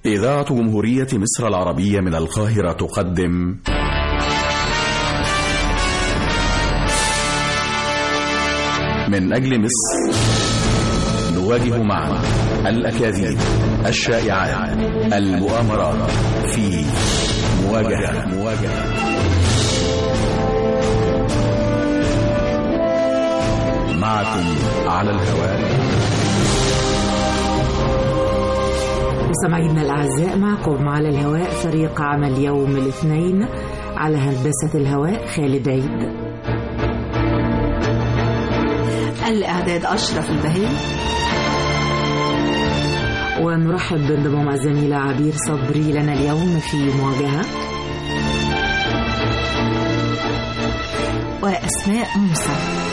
إذاعة جمهورية مصر العربية من القاهرة تقدم من أجل مصر نواجه معا الأكاذيب الشائعات المؤامرات في مواجهة مواجهة معكم على الهواء مستمعينا الأعزاء معكم على الهواء فريق عمل يوم الاثنين على هندسة الهواء خالد عيد الإعداد أشرف البهي ونرحب بانضمام الزميلة عبير صبري لنا اليوم في مواجهة وأسماء موسى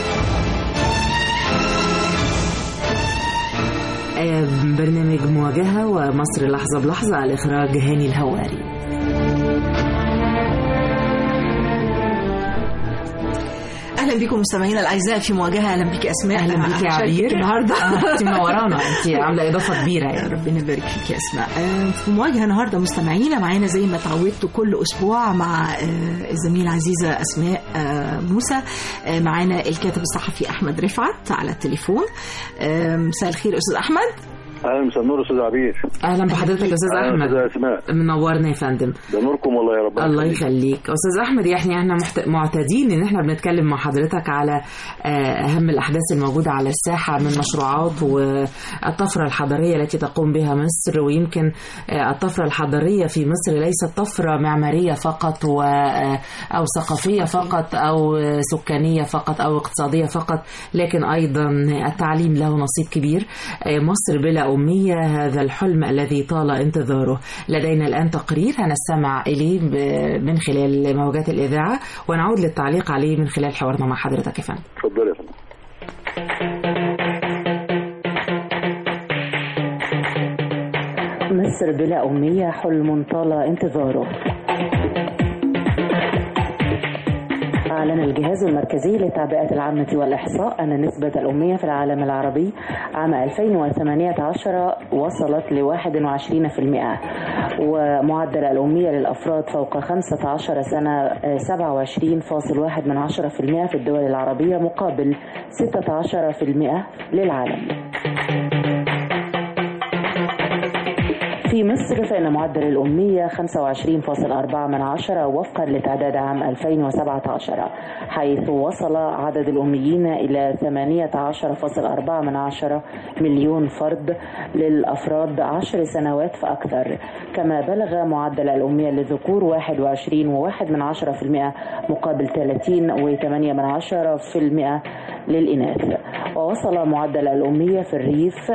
آه، برنامج مواجهة ومصر لحظة بلحظة على إخراج هاني الهواري أهلا بكم مستمعينا الأعزاء في مواجهة أهلا بك أسماء أهلا بك يا هشاركك عبير النهاردة آه، انت منورانا انت عاملة إضافة كبيرة يا يعني ربنا يبارك فيك يا اسماء آه، في مواجهه النهارده مستمعينا معانا زي ما تعودت كل اسبوع مع آه، الزميله العزيزه اسماء آه، موسى آه، معانا الكاتب الصحفي احمد رفعت على التليفون آه، مساء الخير استاذ احمد اهلا مساء النور استاذ عبير أهلا بحضرتك يا أستاذ اهلا استاذ أحمد اسماء منورنا يا فندم ده نوركم والله يا رب الله يخليك استاذ احمد يعني احنا محت... معتادين ان احنا بنتكلم مع حضرتك على آه، اهم الاحداث الموجوده على الساحه من مشروعات والطفره الحضاريه التي تقوم بها مصر ويمكن آه، الطفره الحضاريه في مصر ليست طفره معماريه فقط و... آه، او ثقافيه فقط او آه، سكانيه فقط او اقتصاديه فقط لكن ايضا التعليم له نصيب كبير آه، مصر بلا اميه هذا الحلم الذي طال انتظاره لدينا الان تقرير هنستمع اليه ب- من خلال موجات الاذاعه ونعود للتعليق عليه من خلال حوارنا مع حضرتك يا فندم اتفضل يا فندم مصر بلا أمية حلم طال انتظاره أعلن الجهاز المركزي للتعبئة العامة والإحصاء أن نسبة الأمية في العالم العربي عام 2018 وصلت ل 21% ومعدل الأمية للأفراد فوق 15 سنة آه، 27.1% من عشرة في المئة في الدول العربية مقابل 16% للعالم في مصر فإن معدل الأمية 25.4 من عشرة وفقا لتعداد عام 2017 حيث وصل عدد الأميين إلى 18.4 من عشرة مليون فرد للأفراد عشر سنوات فأكثر كما بلغ معدل الأمية للذكور 21.1 من عشرة في المئة مقابل 30.8 من عشرة في المئة للإناث ووصل معدل الأمية في الريف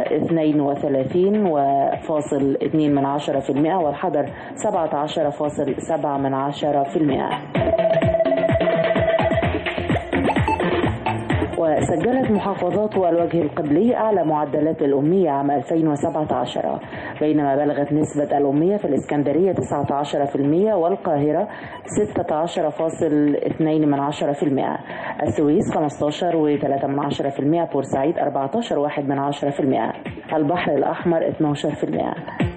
32.2 من عشرة في المئة والحضر 17.7 من عشرة في المئة وسجلت محافظات الوجه القبلي أعلى معدلات الأمية عام 2017 بينما بلغت نسبة الأمية في الإسكندرية 19% والقاهرة 16.2 من عشرة في المئة السويس 15.3 من عشرة في المئة بورسعيد 14.1 من عشرة في المئة البحر الأحمر 12 في المئة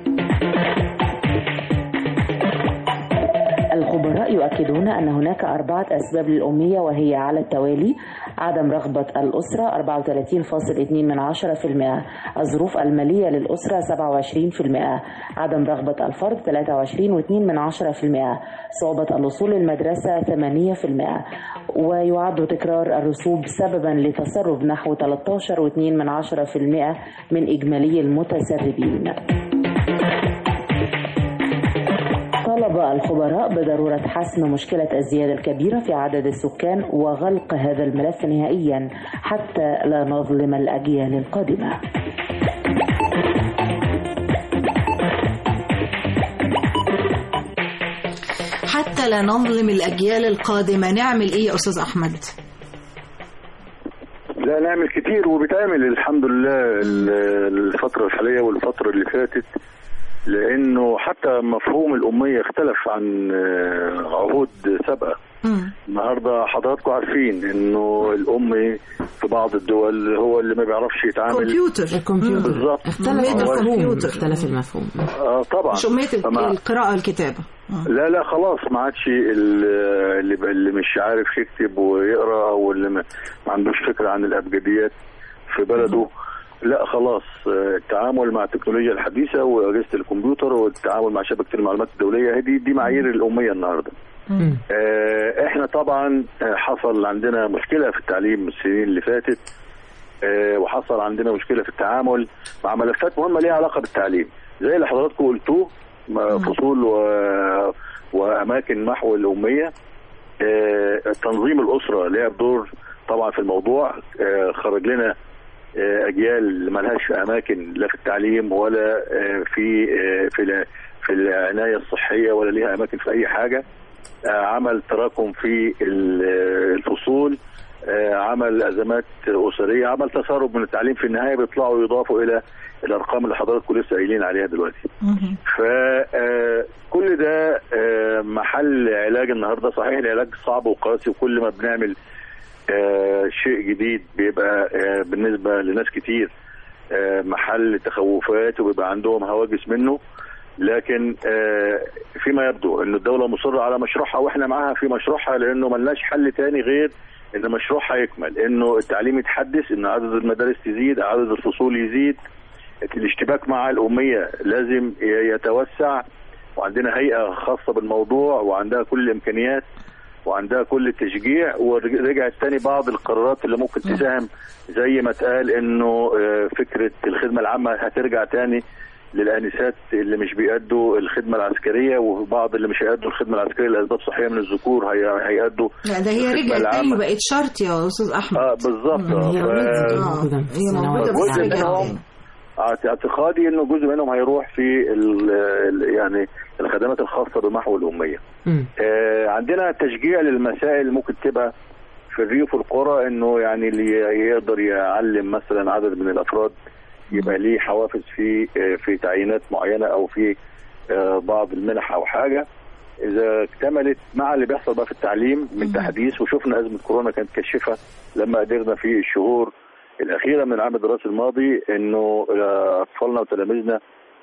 الخبراء يؤكدون أن هناك أربعة أسباب للأمية وهي على التوالي عدم رغبة الأسرة 34.2 من عشرة في المئة الظروف المالية للأسرة 27 في المئة عدم رغبة الفرد 23.2 من عشرة في المئة صعوبة الوصول للمدرسة 8 في المئة ويعد تكرار الرسوب سببا لتسرب نحو 13.2 من عشرة في المئة من إجمالي المتسربين طلب الخبراء بضرورة حسم مشكلة الزيادة الكبيرة في عدد السكان وغلق هذا الملف نهائيا حتى لا نظلم الأجيال القادمة حتى لا نظلم الأجيال القادمة نعمل إيه يا أستاذ أحمد لا نعمل كتير وبتعمل الحمد لله ال- الفترة الحالية والفترة اللي فاتت لانه حتى مفهوم الاميه اختلف عن آه، عهود سابقه مم. النهارده حضراتكم عارفين انه الام في بعض الدول هو اللي ما بيعرفش يتعامل كمبيوتر الكمبيوتر بالظبط. اختلف أمية المفهوم الكمبيوتر. اختلف المفهوم اه طبعا مش أمية فما- القراءة والكتابة مم. لا لا خلاص ما عادش ال- اللي, اللي مش عارف يكتب ويقرا او اللي ما ما عندوش فكره عن الابجديات في بلده لا خلاص آه، التعامل مع التكنولوجيا الحديثه واجهزه الكمبيوتر والتعامل مع شبكه المعلومات الدوليه دي دي معايير الاميه النهارده مم. آه، احنا طبعا آه، حصل عندنا مشكله في التعليم السنين اللي فاتت آه، وحصل عندنا مشكله في التعامل مع ملفات مهمه ليها علاقه بالتعليم زي اللي حضراتكم قلتوه م- فصول و... واماكن محو الاميه آه، تنظيم الاسره ليها دور طبعا في الموضوع آه، خرج لنا آه، اجيال ملهاش اماكن لا في التعليم ولا آه، في آه، في ال- في العنايه الصحيه ولا ليها اماكن في اي حاجه آه، عمل تراكم في ال- آه، الفصول آه، عمل ازمات اسريه عمل تسرب من التعليم في النهايه بيطلعوا يضافوا الى الارقام اللي حضراتكم لسه قايلين عليها دلوقتي مم. فكل ده آه، محل علاج النهارده صحيح العلاج صعب وقاسي وكل ما بنعمل آه، شيء جديد بيبقى آه، بالنسبه لناس كتير آه، محل تخوفات وبيبقى عندهم هواجس منه لكن آه، فيما يبدو ان الدوله مصره على مشروعها واحنا معاها في مشروعها لانه ملناش حل تاني غير ان مشروعها يكمل انه التعليم يتحدث ان عدد المدارس تزيد عدد الفصول يزيد الاشتباك مع الأمية لازم يتوسع وعندنا هيئة خاصة بالموضوع وعندها كل الإمكانيات وعندها كل التشجيع ورجعت تاني بعض القرارات اللي ممكن تساهم زي ما اتقال انه آه، فكرة الخدمة العامة هترجع تاني للآنسات اللي مش بيأدوا الخدمة العسكرية وبعض اللي مش هيأدوا الخدمة العسكرية لأسباب صحية من الذكور هي- هيأدوا لا ده هي الخدمة رجعت تاني العامة. وبقت شرط يا أستاذ أحمد اه بالظبط هي آه، ف- already آه، موجودة في هي السنوات موجودة بس جزء رجعت منهم تاني. اعت- اعتقادي انه جزء منهم هيروح في ال ال يعني الخدمات الخاصه بمحو الاميه. مم. آه عندنا تشجيع للمسائل اللي ممكن تبقى في الريف والقرى انه يعني اللي يقدر يعلم مثلا عدد من الافراد يبقى ليه حوافز في آه في تعيينات معينه او في آه بعض المنح او حاجه اذا اكتملت مع اللي بيحصل بقى في التعليم من تحديث وشفنا ازمه كورونا كانت كشفه لما قدرنا في الشهور الاخيره من العام الدراسي الماضي انه آه، اطفالنا وتلاميذنا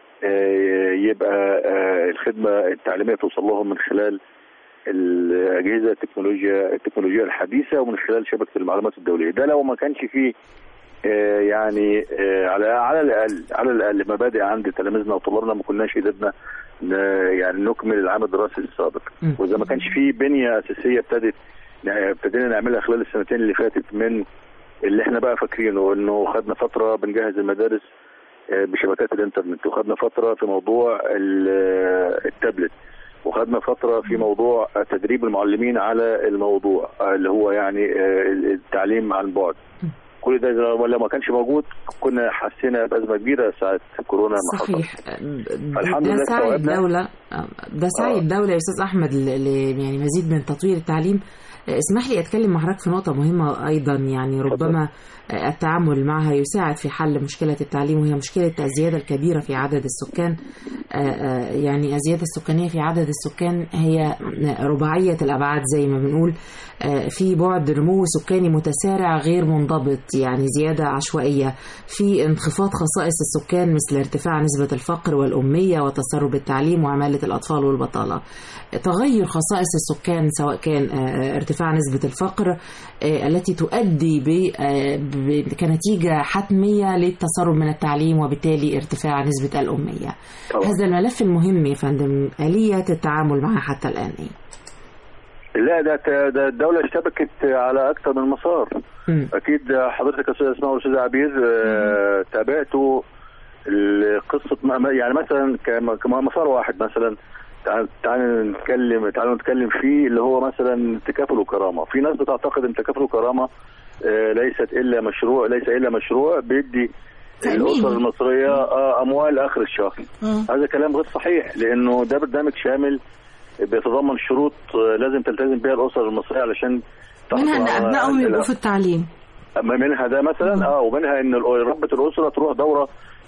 آه، يبقى آه، الخدمه التعليميه توصل لهم من خلال الاجهزه التكنولوجيا التكنولوجيا الحديثه ومن خلال شبكه المعلومات الدوليه ده لو ما كانش فيه آه، يعني آه، على على الاقل على الاقل مبادئ عند تلاميذنا وطلابنا ما كناش قدرنا ن- يعني نكمل العام الدراسي السابق م. واذا ما كانش فيه بنيه اساسيه ابتدت ابتدينا نعملها خلال السنتين اللي فاتت من اللي احنا بقى فاكرينه انه خدنا فتره بنجهز المدارس آه، بشبكات الانترنت وخدنا فتره في موضوع ال- التابلت وخدنا فتره في موضوع تدريب المعلمين على الموضوع آه، اللي هو يعني آه، التعليم عن بعد كل ده لو لو ما كانش موجود كنا حسينا بازمه كبيره ساعه كورونا ما حصل صحيح الحمد ده لله سعي استوعبنا. الدولة ده سعي آه. الدولة يا أستاذ أحمد ل- ل- يعني مزيد من تطوير التعليم اسمح لي أتكلم مع حضرتك في نقطة مهمة أيضا يعني ربما التعامل معها يساعد في حل مشكلة التعليم وهي مشكلة الزيادة الكبيرة في عدد السكان آه، آه، يعني الزيادة السكانية في عدد السكان هي رباعية الأبعاد زي ما بنقول آه، في بعد نمو سكاني متسارع غير منضبط يعني زيادة عشوائية في انخفاض خصائص السكان مثل ارتفاع نسبة الفقر والأمية وتسرب التعليم وعمالة الأطفال والبطالة تغير خصائص السكان سواء كان آه، ارتفاع نسبة الفقر آه، التي تؤدي ب- آه، ب- كنتيجة حتمية للتسرب من التعليم وبالتالي ارتفاع نسبة الأمية طبعا. هذا الملف المهم يا فندم آلية التعامل معه حتى الآن إيه؟ لا ده ده الدوله اشتبكت على اكثر من مسار مم. اكيد حضرتك يا استاذ اسماء والاستاذ عبير آه، تابعتوا ال- قصه م- يعني مثلا كم- كمسار واحد مثلا تعال تعال نتكلم تعالوا نتكلم فيه اللي هو مثلا تكافل وكرامه في ناس بتعتقد ان تكافل وكرامه آه، ليست الا مشروع ليس الا مشروع بيدي تأمين. الاسر المصريه آه، اموال اخر الشهر مم. هذا كلام غير صحيح لانه ده برنامج شامل بيتضمن شروط آه، لازم تلتزم بها الاسر المصريه علشان تحصل منها ان على ابنائهم ال- يبقوا في التعليم أما منها ده مثلا اه ومنها ان ال- ربة الاسره تروح دوره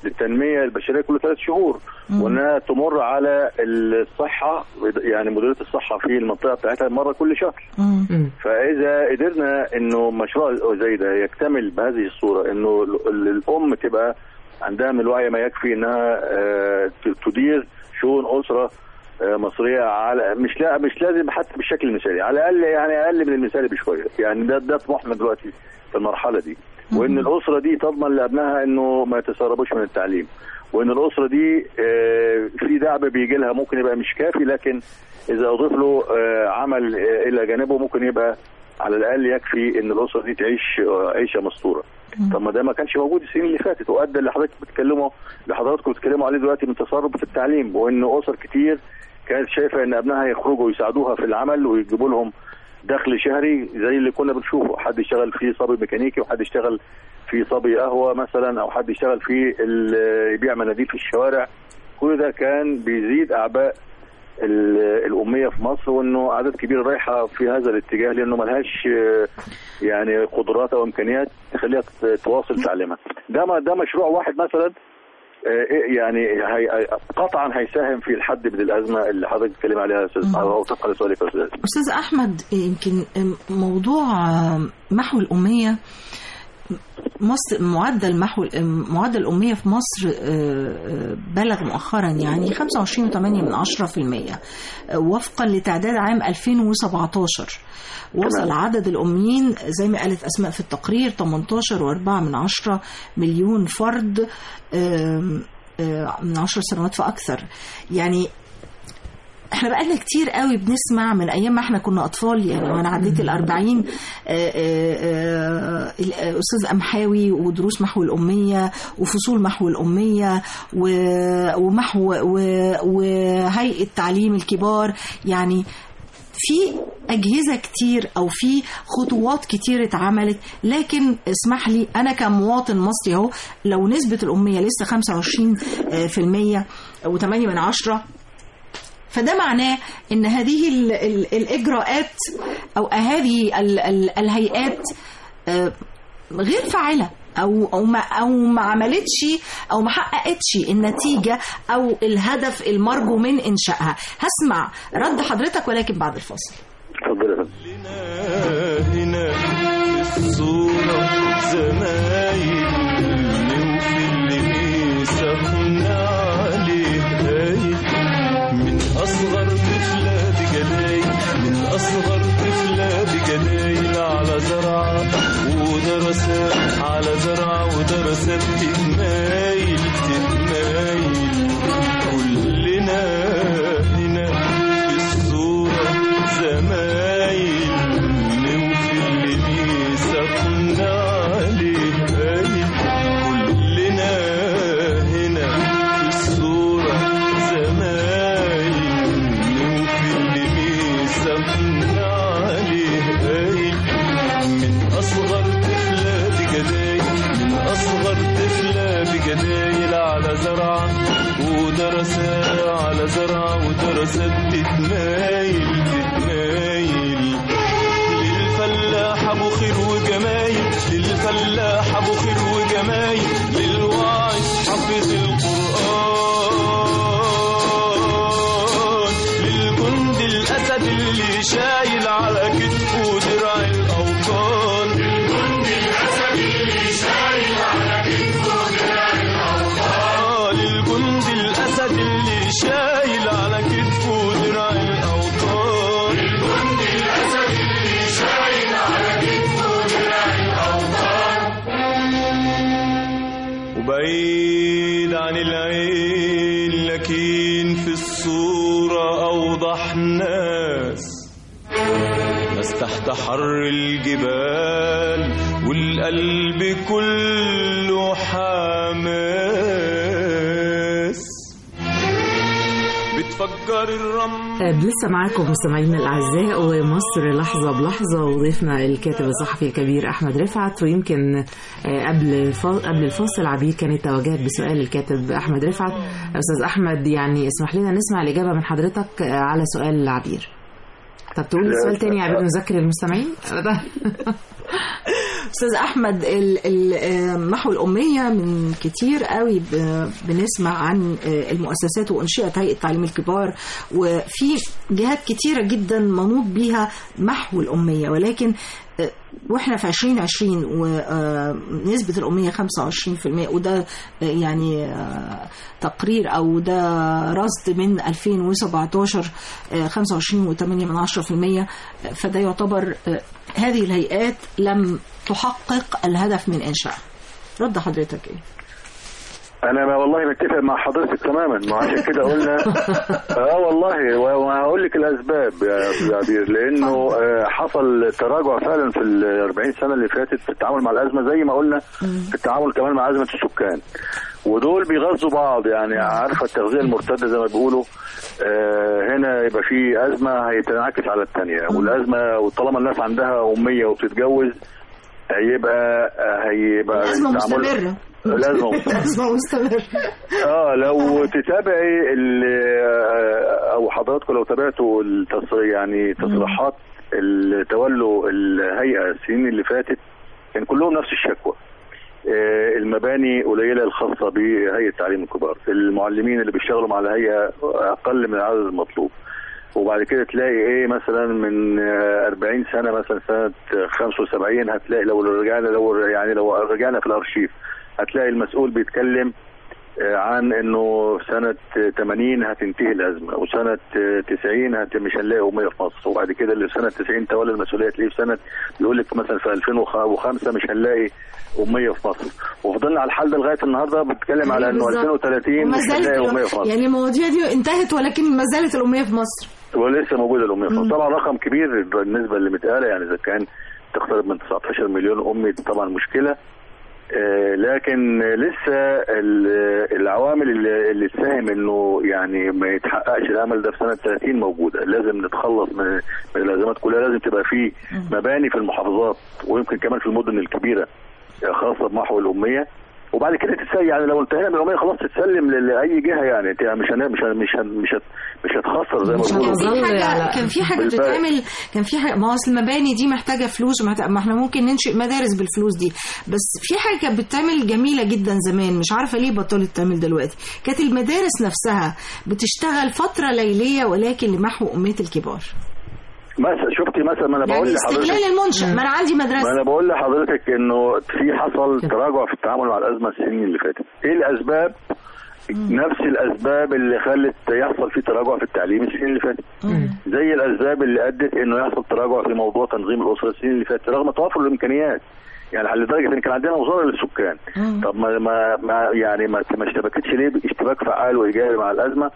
للتنميه البشريه كل ثلاث شهور مم. وانها تمر على الصحه يعني مديريه الصحه في المنطقه بتاعتها مره كل شهر مم. مم. فاذا قدرنا انه مشروع زي ده يكتمل بهذه الصوره انه ال- ال- الام تبقى عندها من الوعي ما يكفي انها آه، ت- تدير شؤون اسره آه، مصريه على مش لا مش لازم حتى بالشكل المثالي على الاقل يعني اقل من المثالي بشويه يعني ده ده طموحنا دلوقتي في المرحله دي وان الاسره دي تضمن لابنائها انه ما يتسربوش من التعليم وان الاسره دي آه، في دعم بيجي لها ممكن يبقى مش كافي لكن اذا اضيف له آه، عمل آه، الى جانبه ممكن يبقى على الاقل يكفي ان الاسره دي تعيش آه، عيشه مستوره طب ما ده ما كانش موجود السنين اللي فاتت وادى اللي حضرتك بتتكلموا اللي حضراتكم بتتكلموا عليه دلوقتي من تسرب في التعليم وان اسر كتير كانت شايفه ان ابنائها يخرجوا ويساعدوها في العمل ويجيبوا لهم دخل شهري زي اللي كنا بنشوفه حد يشتغل في صبي ميكانيكي وحد يشتغل في صبي قهوه مثلا او حد يشتغل في ال- يبيع مناديل في الشوارع كل ده كان بيزيد اعباء ال- الاميه في مصر وانه اعداد كبيره رايحه في هذا الاتجاه لانه ملهاش آه، يعني قدرات او امكانيات تخليها ت- تواصل تعليمها ده ما- ده مشروع واحد مثلا آه، إيه يعني هي قطعا هيساهم في الحد من الازمه اللي حضرتك بتتكلم عليها يا استاذ او طبقا لسؤالك يا استاذ أستاذ أحمد يمكن موضوع محو الأمية مصر معدل محو معدل الأمية في مصر آه، بلغ مؤخرا يعني 25.8 من 10% وفقا لتعداد عام 2017 وصل تمام. عدد الأميين زي ما قالت أسماء في التقرير 18.4 من 10 مليون فرد آم، آه، من 10 سنوات فأكثر يعني احنا بقالنا كتير قوي بنسمع من ايام ما احنا كنا اطفال يعني وانا عديت الأربعين آه، آه، آه، الاستاذ امحاوي ودروس محو الاميه وفصول محو الاميه و- ومحو و- وهيئه تعليم الكبار يعني في أجهزة كتير أو في خطوات كتير اتعملت لكن اسمح لي أنا كمواطن مصري أهو لو نسبة الأمية لسه 25% و8 من عشرة فده معناه ان هذه ال ال الاجراءات او هذه ال ال الهيئات آه، غير فاعله او او ما او ما عملتش او ما حققتش النتيجه او الهدف المرجو من انشائها هسمع رد حضرتك ولكن بعد الفاصل اتفضل يا فندم هنا في الصورة زمايل وفي اللي ميسخنا عليه هايل من أصغر طفلة بجلايل من أصغر طفلة بجلايل على زرعة ودرسات على زرعة ودرسات تتمايل تتمايل كلنا هنا في الصورة زمايل وفي اللي بيسخنا عليه هايل كلنا هنا في الصورة زمايل وفي اللي بيسخنا عليه هايل من أصغر طفلة بجدايل من أصغر طفلة بجدايل على زرعة ودرسات على زرعة ودرسات تتمايل تتمايل للفلاح ابو خير وجمايل للفلاح ابو خير وجمايل للواعي حافظ القرآن للجند الاسد اللي شايل على كتفه درع الاوطان للجند الاسد اللي شايل على كتفه درع الاوطان للجند الاسد اللي شايل على كتفه درع الاوطان للجند الاسد اللي شايل على كتفه درع الاوطان وبعيد عن العين لكن في الصورة أوضح ناس ناس تحت حر الجبال والقلب كله حماس بتفجر الرمل آه، لسه معاكم مستمعينا الاعزاء ومصر لحظه بلحظه وضيفنا الكاتب الصحفي الكبير احمد رفعت ويمكن آه، قبل فا- قبل الفاصل عبير كانت توجهت بسؤال الكاتب احمد رفعت استاذ احمد يعني اسمح لنا نسمع الاجابه من حضرتك آه، على سؤال عبير طب تقول السؤال تاني يا عبير نذكر المستمعين استاذ احمد ال- ال- آه، محو الاميه من كتير قوي ب- بنسمع عن آه، المؤسسات وانشئت هيئه تعليم الكبار وفي جهات كتيره جدا منوط بيها محو الاميه ولكن آه، واحنا في 2020 ونسبه الاميه 25% وده آه، يعني آه، تقرير او ده رصد من 2017 آه، 25.8 من 10% فده يعتبر آه، هذه الهيئات لم تحقق الهدف من انشائها رد حضرتك ايه انا ما والله متفق مع حضرتك تماما ما عشان كده قلنا اه والله و- وهقول لك الاسباب يا أستاذ عبير لانه آه، حصل تراجع فعلا في ال 40 سنه اللي فاتت في التعامل مع الازمه زي ما قلنا في التعامل كمان مع ازمه السكان ودول بيغذوا بعض يعني عارفه التغذيه المرتده زي ما بيقولوا آه، هنا يبقى في ازمه هيتنعكس على الثانيه والازمه وطالما الناس عندها اميه وبتتجوز هيبقى هيبقى الازمه التعامل- مستمره الازمه مستمره الازمه مستمره اه لو تتابعي ال- آه، او حضراتكم لو تابعتوا التصريح يعني تصريحات اللي تولوا الهيئه السنين اللي فاتت كان كلهم نفس الشكوى آه، المباني قليله الخاصه بهيئه تعليم الكبار المعلمين اللي بيشتغلوا مع الهيئه اقل من العدد المطلوب وبعد كده تلاقي ايه مثلا من آه، 40 سنه مثلا سنه 75 هتلاقي لو رجعنا لو يعني لو رجعنا في الارشيف هتلاقي المسؤول بيتكلم آه، عن انه سنه آه، 80 هتنتهي الازمه وسنه آه، 90 هت مش هنلاقي اميه في مصر وبعد كده اللي في سنه 90 تولى المسؤوليه تلاقيه في سنه بيقول لك مثلا في 2005 مش هنلاقي اميه في مصر وفضلنا على الحال ده لغايه النهارده بنتكلم على انه بالظبط. 2030 وما مش زالت هنلاقي اميه في الو- مصر يعني المواضيع دي انتهت ولكن ما زالت الاميه في مصر ولسه موجوده الاميه في مصر طبعا رقم كبير بالنسبه اللي متقاله يعني اذا كان تقترب من 19 مليون امي دي طبعا مشكله آه، لكن لسه ال- العوامل اللي اللي تساهم انه يعني ما يتحققش الامل ده في سنه 30 موجوده لازم نتخلص من من الازمات كلها لازم تبقى في مباني في المحافظات ويمكن كمان في المدن الكبيره خاصه بمحو الاميه وبعد كده تتسلم يعني لو انتهينا من الاميه خلاص تتسلم ل- لاي جهه يعني انت مش هن- مش هن- مش هن- مش هت- مش هتخسر زي ما مش بيقولوا هتظل كان في حاجه على- كان في حاجه بالفعل. بتتعمل كان في حاجه ما هو اصل المباني دي محتاجه فلوس ومحتاجة ما احنا ممكن ننشئ مدارس بالفلوس دي بس في حاجه كانت بتتعمل جميله جدا زمان مش عارفه ليه بطلت تعمل دلوقتي كانت المدارس نفسها بتشتغل فتره ليليه ولكن لمحو اميه الكبار مثلا شفتي مثلا ما انا بقول يعني لحضرتك استغلال المنشأ ما انا عندي ما مدرسه انا بقول لحضرتك انه في حصل تراجع في التعامل مع الازمه السنين اللي فاتت ايه الاسباب نفس الاسباب اللي خلت يحصل في تراجع في التعليم السنين اللي فاتت زي الاسباب اللي ادت انه يحصل تراجع في موضوع تنظيم الاسره السنين اللي فاتت رغم توافر الامكانيات يعني لدرجه ان كان عندنا وزاره للسكان طب ما ما, ما يعني ما ما اشتبكتش ليه اشتباك فعال وايجابي مع الازمه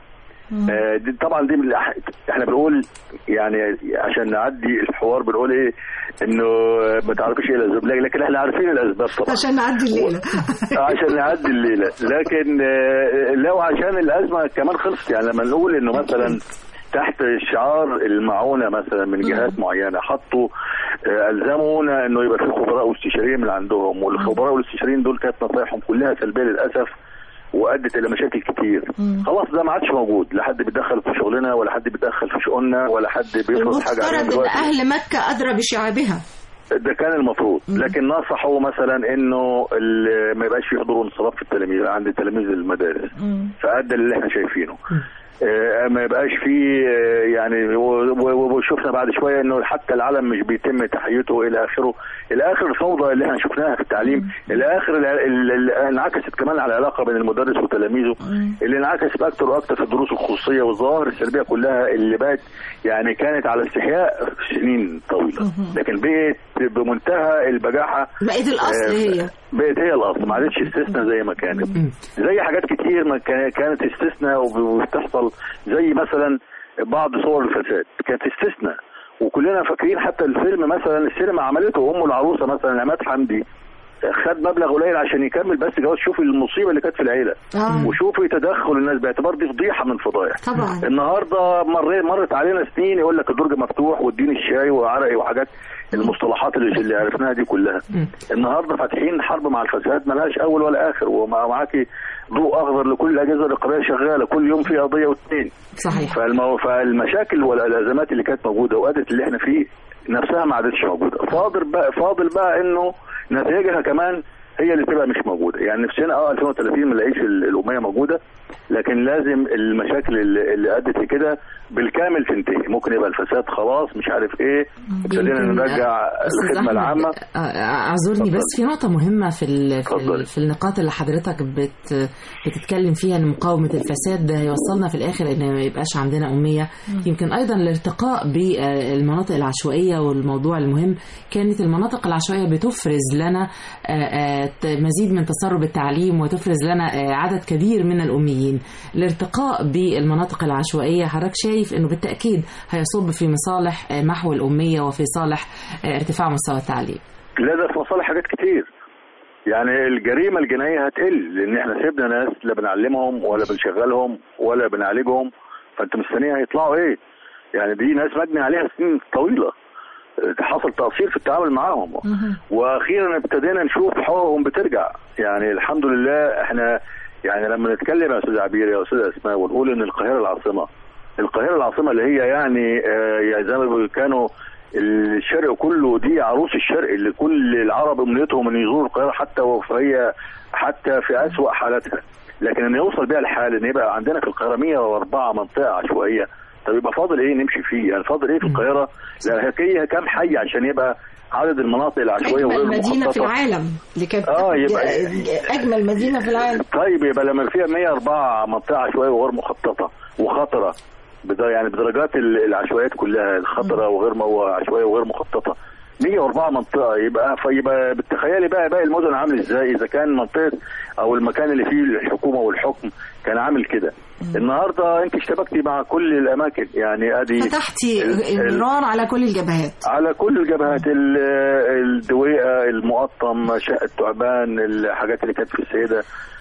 آه دي طبعا دي من الأح- احنا بنقول يعني عشان نعدي الحوار بنقول ايه انه ما تعرفيش ايه الاسباب لكن احنا عارفين الاسباب طبعا عشان نعدي الليله عشان نعدي الليله لكن آه، لو عشان الازمه كمان خلصت يعني لما نقول انه مثلا تحت شعار المعونه مثلا من جهات معينه حطوا آه، الزمونا انه يبقى في خبراء واستشاريين من عندهم والخبراء والاستشاريين دول كانت نصايحهم كلها سلبيه للاسف وادت الى مشاكل كتير خلاص ده ما عادش موجود لا حد بيتدخل في شغلنا ولا حد بيتدخل في شؤوننا ولا حد بيفرض حاجه علينا المفترض ان دلوقتي اهل مكه ادرى بشعابها ده كان المفروض لكن نصحوا مثلا انه ال- ما يبقاش في حضور وانصراف في التلاميذ عند تلاميذ المدارس فادى اللي احنا شايفينه آه، ما يبقاش في آه، يعني و- و- وشفنا بعد شويه انه حتى العلم مش بيتم تحيته الى اخره الى اخر الفوضى اللي احنا شفناها في التعليم الى اخر ال- ال- ال- انعكست كمان على العلاقه بين المدرس وتلاميذه اللي انعكست اكتر واكتر في الدروس الخصوصيه والظواهر السلبيه كلها اللي بقت يعني كانت على استحياء سنين طويله لكن بقت بمنتهى البجاحه بقت الاصل آه، هي بقت هي الاصل ما عادتش استثناء زي ما كانت زي حاجات كتير ما كان- كانت استثناء وب- وبتحصل زي مثلا بعض صور الفساد كانت استثناء وكلنا فاكرين حتى الفيلم مثلا السينما عملته ام العروسه مثلا عماد حمدي خد مبلغ قليل عشان يكمل بس جواز شوف المصيبه اللي كانت في العيله آه. وشوفي تدخل الناس باعتبار دي فضيحه من فضايح طبعا النهارده مر مرت علينا سنين يقول لك الدرج مفتوح واديني الشاي وعرقي وحاجات المصطلحات اللي, اللي عرفناها دي كلها النهارده فاتحين حرب مع الفساد ملهاش اول ولا اخر ومعاكي ضوء اخضر لكل الاجهزه الرقابيه شغاله كل يوم في قضيه واثنين صحيح فالمو... فالمشاكل والازمات اللي كانت موجوده وادت اللي احنا فيه نفسها ما عادتش موجوده فاضل بقى فاضل بقى انه نتائجها كمان هي اللي تبقى مش موجوده يعني نفسنا اه 2030 ما نلاقيش ال- الاميه موجوده لكن لازم المشاكل اللي, اللي ادت لكده بالكامل تنتهي ممكن يبقى الفساد خلاص مش عارف ايه ابتدينا يمكن- نرجع أستاذ الخدمه أحمد، العامه آه، آه، اعذرني اتفضل. بس في نقطة مهمة في ال- في, اتفضل. ال- في النقاط اللي حضرتك بت بتتكلم فيها ان مقاومة الفساد ده هيوصلنا في الاخر ان ما يبقاش عندنا أمية يمكن ايضا الارتقاء بالمناطق العشوائية والموضوع المهم كانت المناطق العشوائية بتفرز لنا آه، آه، ت- مزيد من تسرب التعليم وتفرز لنا آه، عدد كبير من الأميين الارتقاء بالمناطق العشوائية حضرتك شايف انه بالتأكيد هيصب في مصالح آه، محو الأمية وفي صالح آه، ارتفاع مستوى التعليم لا ده في مصالح حاجات كتير يعني الجريمه الجنائيه هتقل لان احنا سيبنا ناس لا بنعلمهم ولا بنشغلهم ولا بنعالجهم فانت مستنيه هيطلعوا ايه؟ يعني دي ناس مجني عليها سنين طويله حصل تقصير في التعامل معاهم واخيرا ابتدينا نشوف حقوقهم بترجع يعني الحمد لله احنا يعني لما نتكلم يا استاذ عبير يا استاذ اسماء ونقول ان القاهره العاصمه القاهره العاصمه اللي هي يعني آه يعني زي ما بيقولوا كانوا الشرق كله دي عروس الشرق اللي كل العرب امنيتهم ان يزوروا القاهره حتى وهي حتى في اسوأ حالاتها لكن ان يوصل بيها الحال ان يبقى عندنا في القاهره 104 منطقه عشوائيه طب يبقى فاضل ايه نمشي فيه يعني فاضل ايه في القاهره لا هي كام حي عشان يبقى عدد المناطق العشوائيه أجمل وغير مدينة في المخططة. العالم اللي كانت آه، يبقى- أجمل مدينة في العالم طيب يبقى لما فيها 104 منطقه عشوائيه وغير مخططه وخطره بدا يعني بدرجات ال- العشوائيات كلها الخطره وغير م- عشوائيه وغير مخططه 104 منطقه يبقى فيبقى بتخيلي بقى باقي المدن عامل ازاي اذا كان منطقه او المكان اللي فيه الحكومه والحكم كان عامل كده النهارده انت اشتبكتي مع كل الاماكن يعني ادي فتحتي ال- ال- النار على كل الجبهات على كل الجبهات ال- الدويقه المقطم شقه التعبان الحاجات اللي كانت في السيده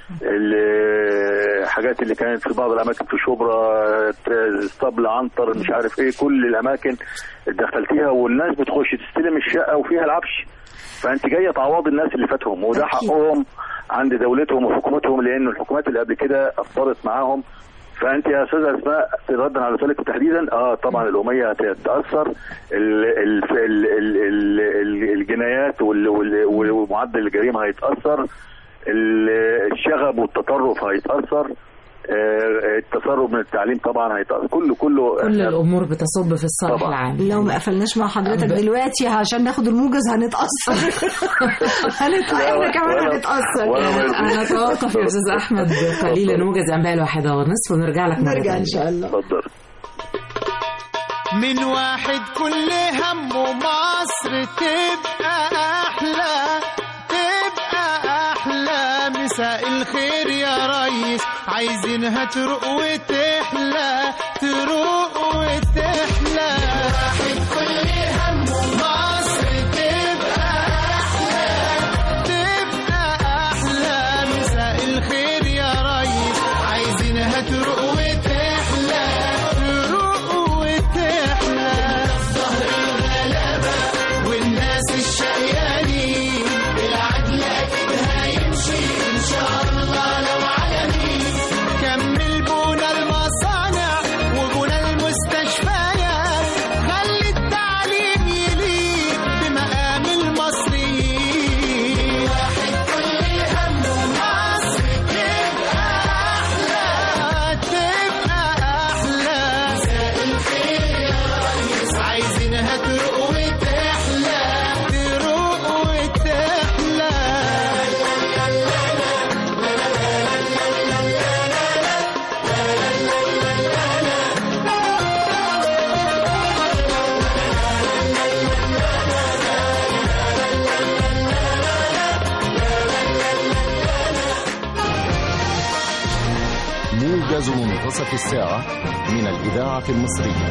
الحاجات اللي كانت في بعض الاماكن في شبرا اسطبل عنتر مش عارف ايه كل الاماكن دخلتيها والناس بتخش تستلم الشقه وفيها العفش فانت جايه تعوضي الناس اللي فاتهم وده أكيد. حقهم عند دولتهم وحكومتهم لان الحكومات اللي قبل كده اثرت معاهم فانت يا استاذه اسماء ردا على سؤالك تحديدا اه طبعا الاميه هتتاثر ال- ال- ال- ال- ال- ال- الجنايات وال- وال- ومعدل الجريمه هيتاثر ال- الشغب والتطرف هيتاثر آه، التسرب من التعليم طبعا هيتاثر كله كله كل الأمور بتصب في الصالح طبعا. العام لو ما قفلناش مع حضرتك ب- دلوقتي عشان ناخد الموجز هنتأثر هنطلع احنا كمان ولا- هنتأثر ولا ما يرضيش. أنا أتوقف يا أستاذ أحمد قليلا موجز أنباء الواحدة ونصف ونرجع لك مرة نرجع تانية. ان شاء الله اتفضل من واحد كل همه مصر تبقى أحلى تبقى أحلى مساء الخير يا ريس عايزينها تروق وتحلى تروق وتحلى واحد كل همه مصر تبقى أحلى تبقى أحلى مساء الخير يا ريس عايزينها تروق وتحلى تروق وتحلى ظهر الغلابة والناس الشقيانين العدل أكيد هيمشي إن شاء الله لو عالمين كمل بونا المصانع وبونا المستشفيات خلي التعليم يليق بمقام المصريين واحد كل همه مصر تبقى أحلى تبقى أحلى مساء الخير يا ريس عايزينها تروق وتحلى تروق وتحلى موجز منتصف الساعة من الإذاعة المصرية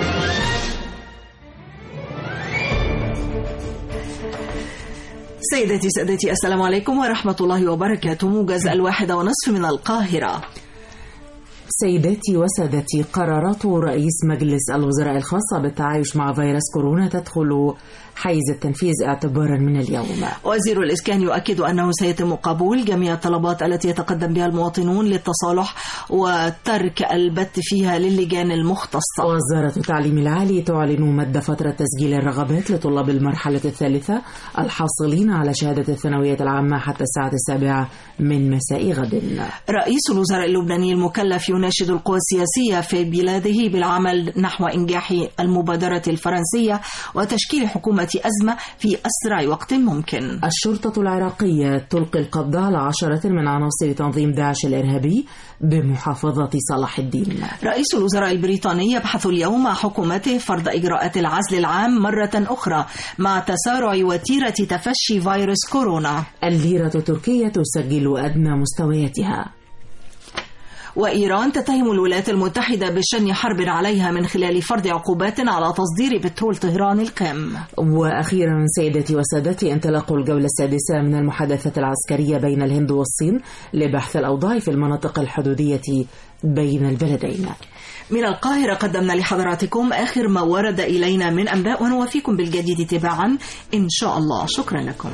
سيداتي سادتي السلام عليكم ورحمة الله وبركاته موجز الواحدة ونصف من القاهرة سيداتي وسادتي قرارات رئيس مجلس الوزراء الخاصة بالتعايش مع فيروس كورونا تدخل حيز التنفيذ اعتبارا من اليوم وزير الإسكان يؤكد أنه سيتم قبول جميع الطلبات التي يتقدم بها المواطنون للتصالح وترك البت فيها للجان المختصة وزارة التعليم العالي تعلن مد فترة تسجيل الرغبات لطلاب المرحلة الثالثة الحاصلين على شهادة الثانوية العامة حتى الساعة السابعة من مساء غد رئيس الوزراء اللبناني المكلف يناشد القوى السياسية في بلاده بالعمل نحو إنجاح المبادرة الفرنسية وتشكيل حكومة أزمة في أسرع وقت ممكن الشرطة العراقية تلقي القبض على عشرة من عناصر تنظيم داعش الإرهابي بمحافظة صلاح الدين رئيس الوزراء البريطاني يبحث اليوم مع حكومته فرض إجراءات العزل العام مرة أخرى مع تسارع وتيرة تفشي فيروس كورونا الليرة التركية تسجل أدنى مستوياتها وإيران تتهم الولايات المتحدة بشن حرب عليها من خلال فرض عقوبات على تصدير بترول طهران الخام وأخيرا سيدتي وسادتي انطلاق الجولة السادسة من المحادثة العسكرية بين الهند والصين لبحث الأوضاع في المناطق الحدودية بين البلدين من القاهرة قدمنا لحضراتكم آخر ما ورد إلينا من أنباء ونوافيكم بالجديد تباعا إن شاء الله شكرا لكم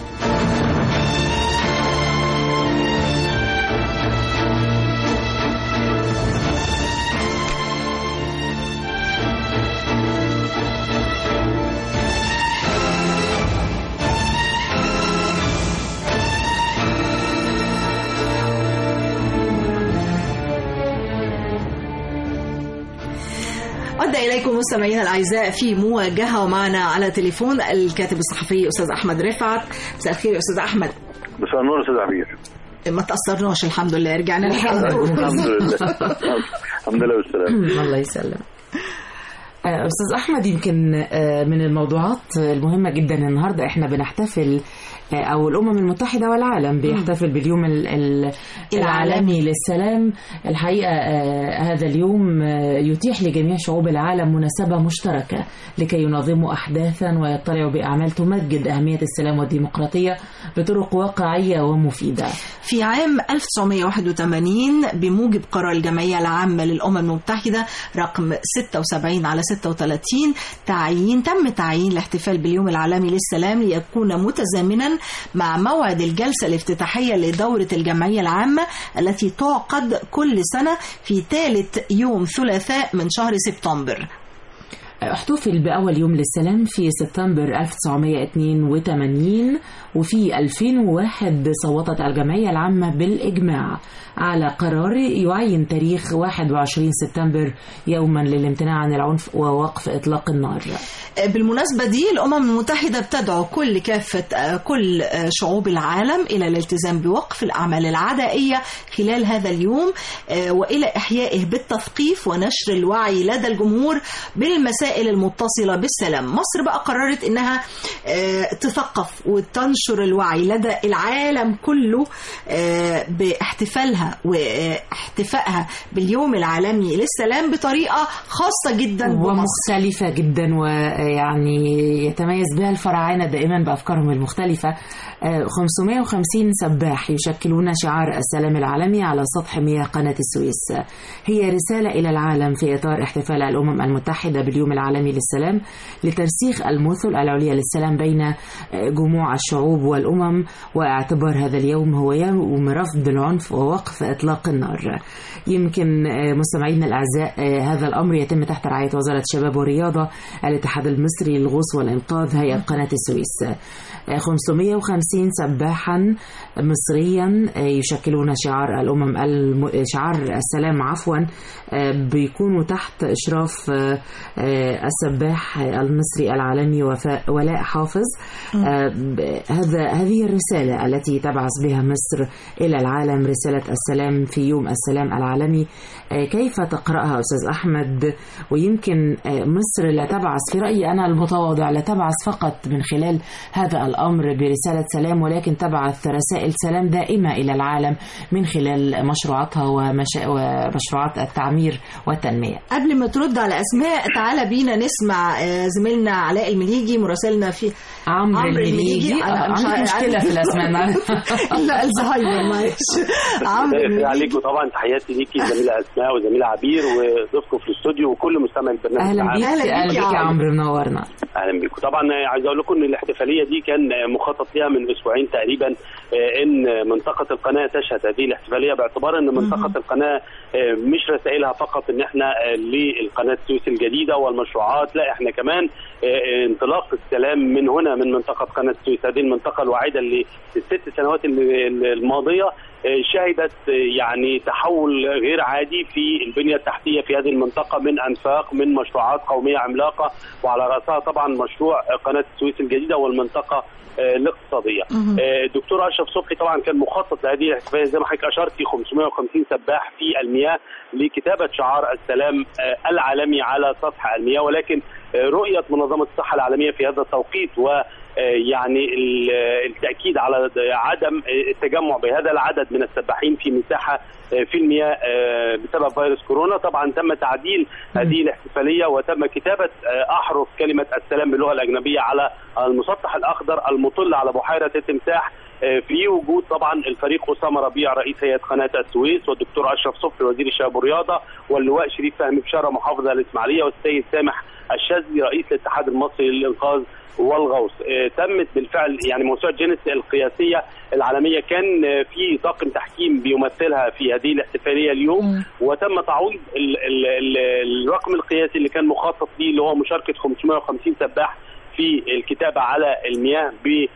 عد إليكم مستمعينا الأعزاء في مواجهة ومعنا على تليفون الكاتب الصحفي أستاذ أحمد رفعت مساء الخير يا أستاذ أحمد مساء النور استاذ عبير ما تأثرناش الحمد لله رجعنا الحمد لله الحمد لله والسلام الله يسلم آه، أستاذ أحمد يمكن آه، من الموضوعات المهمة جدا النهاردة إحنا بنحتفل آه، أو الأمم المتحدة والعالم بيحتفل باليوم ال- ال- العالمي للسلام الحقيقة آه، هذا اليوم آه، يتيح لجميع شعوب العالم مناسبة مشتركة لكي ينظموا أحداثا ويطلعوا بأعمال تمجد أهمية السلام والديمقراطية بطرق واقعية ومفيدة في عام 1981 بموجب قرار الجمعية العامة للأمم المتحدة رقم 76 على 36 تعيين تم تعيين الاحتفال باليوم العالمي للسلام ليكون متزامنا مع موعد الجلسة الافتتاحية لدورة الجمعية العامة التي تعقد كل سنة في ثالث يوم ثلاثاء من شهر سبتمبر احتفل بأول يوم للسلام في سبتمبر 1982 وفي 2001 صوتت الجمعية العامة بالإجماع على قرار يعين تاريخ 21 سبتمبر يوما للامتناع عن العنف ووقف إطلاق النار بالمناسبة دي الأمم المتحدة بتدعو كل كافة كل شعوب العالم إلى الالتزام بوقف الأعمال العدائية خلال هذا اليوم وإلى إحيائه بالتثقيف ونشر الوعي لدى الجمهور بالمسائل المتصلة بالسلام مصر بقى قررت إنها تثقف وتنشر الوعي لدى العالم كله باحتفالها واحتفائها باليوم العالمي للسلام بطريقة خاصة جدا بمصر ومختلفة جدا ويعني يتميز بها الفراعنة دائما بأفكارهم المختلفة آه، 550 سباح يشكلون شعار السلام العالمي على سطح مياه قناة السويس هي رسالة إلى العالم في إطار احتفال الأمم المتحدة باليوم العالمي للسلام لترسيخ المثل العليا للسلام بين آه، جموع الشعوب والأمم واعتبار هذا اليوم هو يوم رفض العنف ووقف إطلاق النار يمكن آه، مستمعينا الأعزاء آه، هذا الأمر يتم تحت رعاية وزارة الشباب والرياضة الاتحاد المصري للغوص والإنقاذ هيئة قناة السويس آه، 550 سباحا مصريا آه، يشكلون شعار الأمم الم... شعار السلام عفوا آه، بيكونوا تحت إشراف آه، آه، السباح المصري العالمي وفاء ولاء حافظ آه، ب- هذا هذه الرسالة التي تبعث بها مصر إلى العالم رسالة السلام في يوم السلام العالمي آه، كيف تقرأها أستاذ أحمد ويمكن آه، مصر لا تبعث في رأيي أنا المتواضع لا تبعث فقط من خلال هذا الأمر برسالة سلام ولكن تبعث رسائل سلام دائمة إلى العالم من خلال مشروعاتها ومشا... ومشروعات التعمير والتنمية قبل ما ترد على أسماء تعالى بينا نسمع آه، زميلنا علاء المليجي مراسلنا في عمرو عمرو المليجي المليجي. أنا آه، مش عندي عارف- مشكله في الاسماء لا الزهايمر معلش عمرو مساء الخير المليجي عليكم طبعا تحياتي ليكي زميله اسماء وزميله عبير وضيفكم في الاستوديو وكل مستمع البرنامج اهلا العام. بيك أهلا بيك اهلا يا بيك يا عمرو. عمرو منورنا اهلا بكم طبعا عايز اقول لكم ان الاحتفاليه دي كان مخطط لها من اسبوعين تقريبا آه، ان منطقه القناه تشهد هذه الاحتفاليه باعتبار ان منطقه القناه آه، مش رسائلها فقط ان احنا آه، للقناه السويس الجديده والمشروعات لا احنا كمان آه، انطلاق السلام من هنا من منطقه قناه السويس هذه المنطقه الوحيده اللي في الست سنوات اللي- اللي الماضيه آه، شهدت آه، يعني تحول غير عادي في البنيه التحتيه في هذه المنطقه من انفاق من مشروعات قوميه عملاقه وعلى راسها طبعا مشروع قناه السويس الجديده والمنطقه آه، الاقتصاديه. آه، الدكتور اشرف صبحي طبعا كان مخطط لهذه الاحتفاليه زي ما حضرتك اشرتي 550 سباح في المياه لكتابه شعار السلام آه، العالمي على سطح المياه ولكن آه، رؤيه منظمه الصحه العالميه في هذا التوقيت و آه، يعني ال- آه، التاكيد على عدم آه، التجمع بهذا العدد من السباحين في مساحه آه، في المياه آه، بسبب فيروس كورونا طبعا تم تعديل هذه الاحتفاليه وتم كتابه آه، احرف كلمه السلام باللغه الاجنبيه على المسطح الاخضر المطل على بحيره التمساح آه، في وجود طبعا الفريق اسامه ربيع رئيس هيئه قناه السويس والدكتور اشرف صبحي وزير الشباب والرياضه واللواء شريف فهمي بشاره محافظ الاسماعيليه والسيد سامح الشاذلي رئيس الاتحاد المصري للانقاذ والغوص آه، تمت بالفعل يعني موسوعه جينيس القياسيه العالميه كان آه، في طاقم تحكيم بيمثلها في هذه الاحتفاليه اليوم وتم تعويض ال ال ال الرقم القياسي اللي كان مخطط ليه اللي هو مشاركه 550 سباح في الكتابه على المياه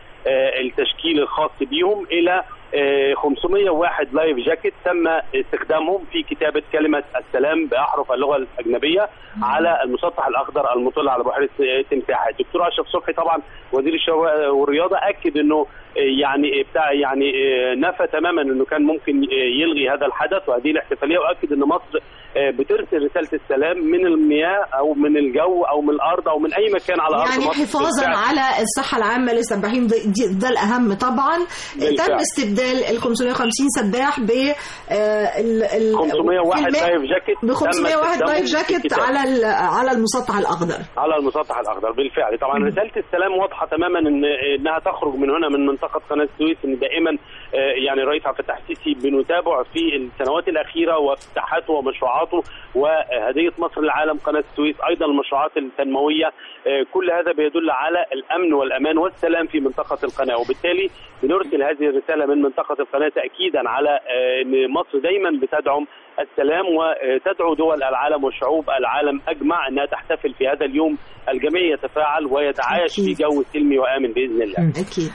بالتشكيل الخاص بيهم الى آه، 501 لايف جاكيت تم استخدامهم في كتابه كلمه السلام باحرف اللغه الاجنبيه على المسطح الاخضر المطل على بحيره تمساح الدكتور اشرف صبحي طبعا وزير الشباب والرياضه اكد انه آه، يعني بتاع يعني آه، نفى تماما انه كان ممكن آه، يلغي هذا الحدث وهذه الاحتفاليه واكد ان مصر آه، بترسل رساله السلام من المياه او من الجو او من الارض او من اي مكان على ارض يعني مصر حفاظا بالفعل. على الصحه العامه للسباحين ده, دي- ده الاهم طبعا بالفعل. تم استبدال ال 550 سباح ب آه، ال ال 501 في الماء لايف جاكيت ب 501 تم لايف استخدامهم في جاكيت الكتاب. على ال- على المسطح الاخضر على المسطح الاخضر بالفعل طبعا رساله السلام واضحه تماما ان انها تخرج من هنا من منطقه قناه السويس ان دائما آه، يعني الرئيس عبد الفتاح السيسي بنتابع في السنوات الاخيره وافتتاحاته ومشروعاته وهديه مصر للعالم قناه السويس ايضا المشروعات التنمويه آه، كل هذا بيدل على الامن والامان والسلام في منطقه القناه وبالتالي بنرسل هذه الرساله من منطقه القناه تاكيدا على آه، ان مصر دايما بتدعم السلام وتدعو دول العالم وشعوب العالم اجمع انها تحتفل في هذا اليوم الجميع يتفاعل ويتعايش في أكيد. جو سلمي وامن باذن الله. اكيد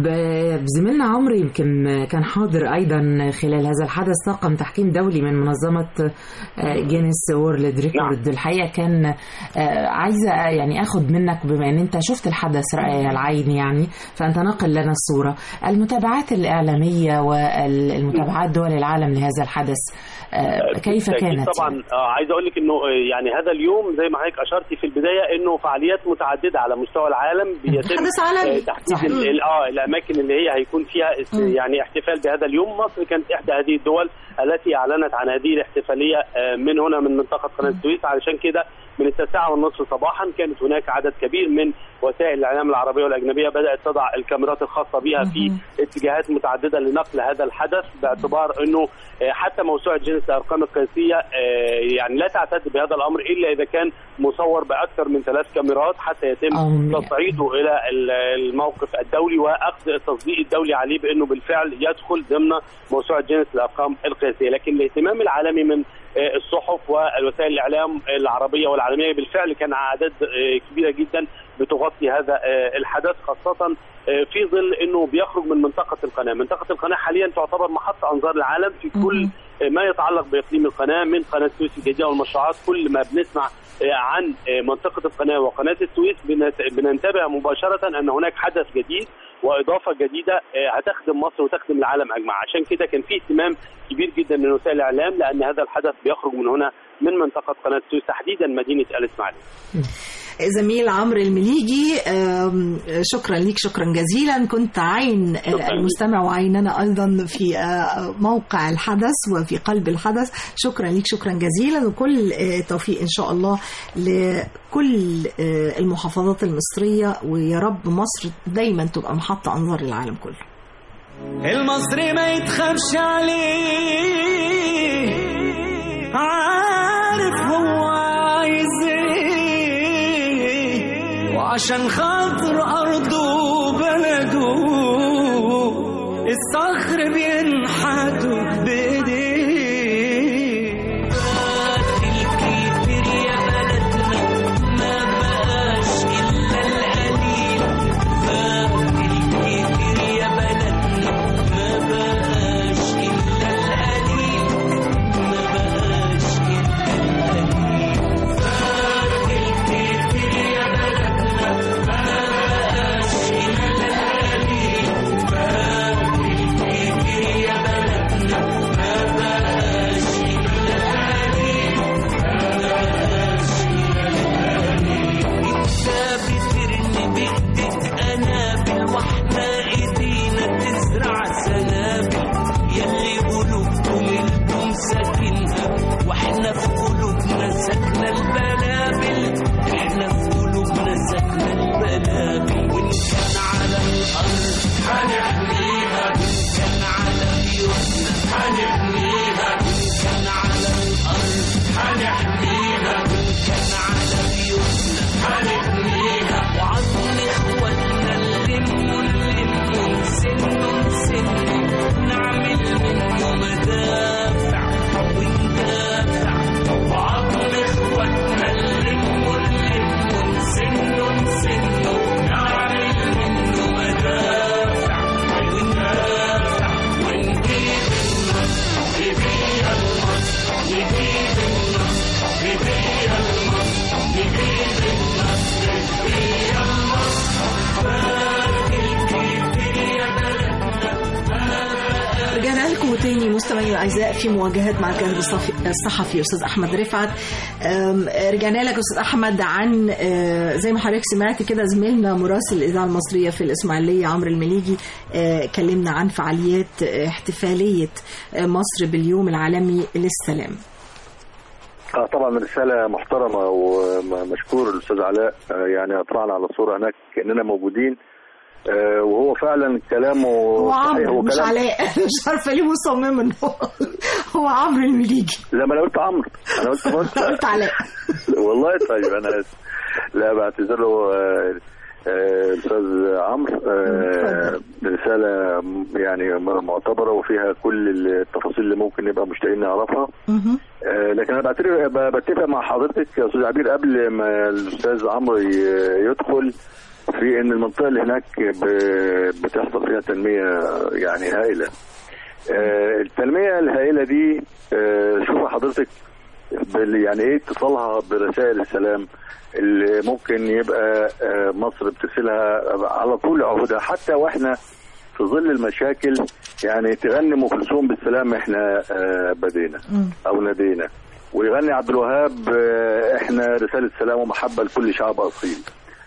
ب- زميلنا عمرو يمكن كان حاضر ايضا خلال هذا الحدث طاقم تحكيم دولي من منظمه آه، جينيس وورلد ريكورد الحقيقه كان آه، عايزه يعني اخد منك بما ان انت شفت الحدث راي العين يعني فانت ناقل لنا الصوره المتابعات الاعلاميه والمتابعات دول العالم لهذا الحدث آه، كيف بالتأكيد كانت طبعا آه عايز اقول لك انه آه، يعني هذا اليوم زي ما حضرتك اشرتي في البدايه انه فعاليات متعدده على مستوى العالم بيتم حدث عالمي. آه، تحديد صح. ال- ال- اه الاماكن اللي هي هيكون فيها است- مم. يعني احتفال بهذا اليوم مصر كانت احدى هذه الدول التي اعلنت عن هذه الاحتفاليه آه، من هنا من منطقه قناه السويس علشان كده من التاسعه والنصف صباحا كانت هناك عدد كبير من وسائل الاعلام العربيه والاجنبيه بدات تضع الكاميرات الخاصه بها في اتجاهات متعدده لنقل هذا الحدث باعتبار انه آه، حتى موسوعه جينيس الارقام القياسيه آه، يعني لا تعتد بهذا الامر الا اذا كان مصور باكثر من ثلاث كاميرات حتى يتم أم- تصعيده الى ال- الموقف الدولي واخذ التصديق الدولي عليه بانه بالفعل يدخل ضمن موسوعه جينيس الارقام القياسيه لكن الاهتمام العالمي من آه، الصحف والوسائل الاعلام العربيه والعالميه بالفعل كان اعداد آه، كبيره جدا بتغطي هذا آه، الحدث خاصه آه، في ظل انه بيخرج من منطقه القناه، منطقه القناه حاليا تعتبر محط انظار العالم في كل آه، ما يتعلق باقليم القناه من قناه السويس الجديده والمشروعات كل ما بنسمع آه، عن آه، منطقه القناه وقناه السويس بنت- بننتبه مباشره ان هناك حدث جديد واضافه جديده آه، هتخدم مصر وتخدم العالم اجمع، عشان كده كان في اهتمام كبير جدا من وسائل الاعلام لان هذا الحدث بيخرج من هنا من منطقه قناه السويس تحديدا مدينه ال اسماعيليه. زميل عمرو المليجي آم، شكرا ليك شكرا جزيلا كنت عين شكراً المستمع وعيننا ايضا في آه، موقع الحدث وفي قلب الحدث شكرا ليك شكرا جزيلا وكل آه، توفيق ان شاء الله لكل آه، المحافظات المصريه ويا رب مصر دايما تبقى محطه انظار للعالم كله المصري ما يتخافش عليه عارف هو عايز ايه وعشان خاطر ارضه وبلده الصخر بينحتوا بايديه الكتير يا بلدنا ما بقاش الا القليل الكتير يا بلدنا ما بقاش إلا القليل ما بقاش إلا القليل الكتير يا بلدنا ما بقاش إلا القليل الكتير يا بلدنا ما بقاش إلا القليل ما بقاش إلا القليل انت بترمي بايدك قنابل واحنا ايدينا تزرع سنابل يلي قلوبكم انتم ساكنها واحنا في قلوبنا ساكنه البلابل احنا في قلوبنا ساكنه البلابل وان كان على الارض هنحميها وان كان على بيوتنا هنحميها وان كان على الارض هنحميها وان كان على بيوتنا هنحميها وعظم اخواتنا نلم نلم نسن نسن نعمل منه مدافع وندافع وعظم اخواتنا نلم نلم نسن نسن نعمل منه مدافع وندافع ونجيب النصر نبيع النصر نجيب النصر نبيع النصر نجيب النصر نبيع النصر الكتير يا بلدنا رجعنا لكم تاني مستمعي الاعزاء في مواجهات مع الكاتب الصحفي- الصحفي استاذ احمد رفعت أم، رجعنا لك استاذ احمد عن أه، زي ما حضرتك سمعت كده زميلنا مراسل الاذاعه المصريه في الاسماعيليه عمرو المليجي أه، كلمنا عن فعاليات أه، احتفاليه أه، مصر باليوم العالمي للسلام اه طبعا رساله محترمه ومشكور الاستاذ علاء آه يعني اطلعنا على الصوره هناك كاننا موجودين آه وهو فعلا كلامه هو صحيح عمرو مش كلام- علاء مش عارفه ليه مصمم ان هو هو عمرو المليجي لا ما انا قلت عمرو انا قلت قلت قلت علاء والله طيب انا اسف لا بعتذر له آه، آه، الاستاذ عمرو آه، رساله م- يعني م- معتبره وفيها كل التفاصيل اللي ممكن نبقى مشتاقين نعرفها مهم. آه، لكن انا بعترف ب- بتفق مع حضرتك يا استاذ عبير قبل ما الاستاذ عمرو ي- يدخل في ان المنطقه اللي هناك ب- بتحصل فيها تنميه يعني هائله. آه، التنميه الهائله دي آه، شوف حضرتك بال- يعني ايه اتصالها برسائل السلام اللي ممكن يبقى آه، مصر بترسلها على طول عهودها حتى واحنا في ظل المشاكل يعني تغني ام كلثوم بالسلام احنا آه، بدينا او نادينا ويغني عبد الوهاب آه، احنا رساله سلام ومحبه لكل شعب اصيل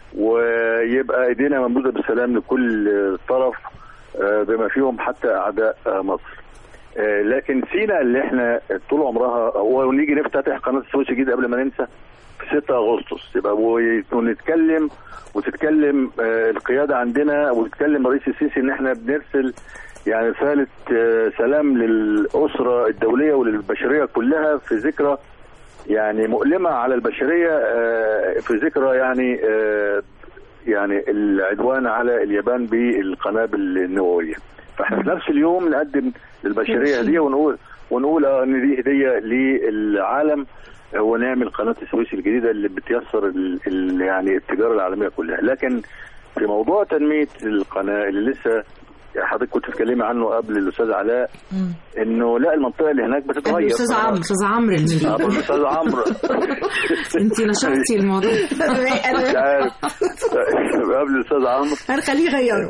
ويبقى ايدينا ممدوده بالسلام لكل طرف آه، بما فيهم حتى اعداء آه، مصر آه، لكن سينا اللي احنا طول عمرها ونيجي نفتتح قناه السويس الجديده قبل ما ننسى في 6 اغسطس يبقى و- ونتكلم وتتكلم آه، القياده عندنا وتتكلم رئيس السيسي ان احنا بنرسل يعني رساله آه، سلام للاسره الدوليه وللبشريه كلها في ذكرى يعني مؤلمه على البشريه آه، في ذكرى يعني آه، يعني العدوان على اليابان بالقنابل النوويه فاحنا في نفس اليوم نقدم للبشريه هديه ونقول ونقول اه ان دي هديه للعالم آه، ونعمل قناه السويس الجديده اللي بتيسر ال ال يعني التجاره العالميه كلها لكن في موضوع تنميه القناه اللي لسه حضرتك كنت بتتكلمي عنه قبل الاستاذ علاء انه لا المنطقه اللي هناك بتتغير الأستاذ عمرو. استاذ عمرو المليون ابو الاستاذ عمرو انت نشرتي الموضوع مش عارف قبل الاستاذ عمرو هنخليه يغيره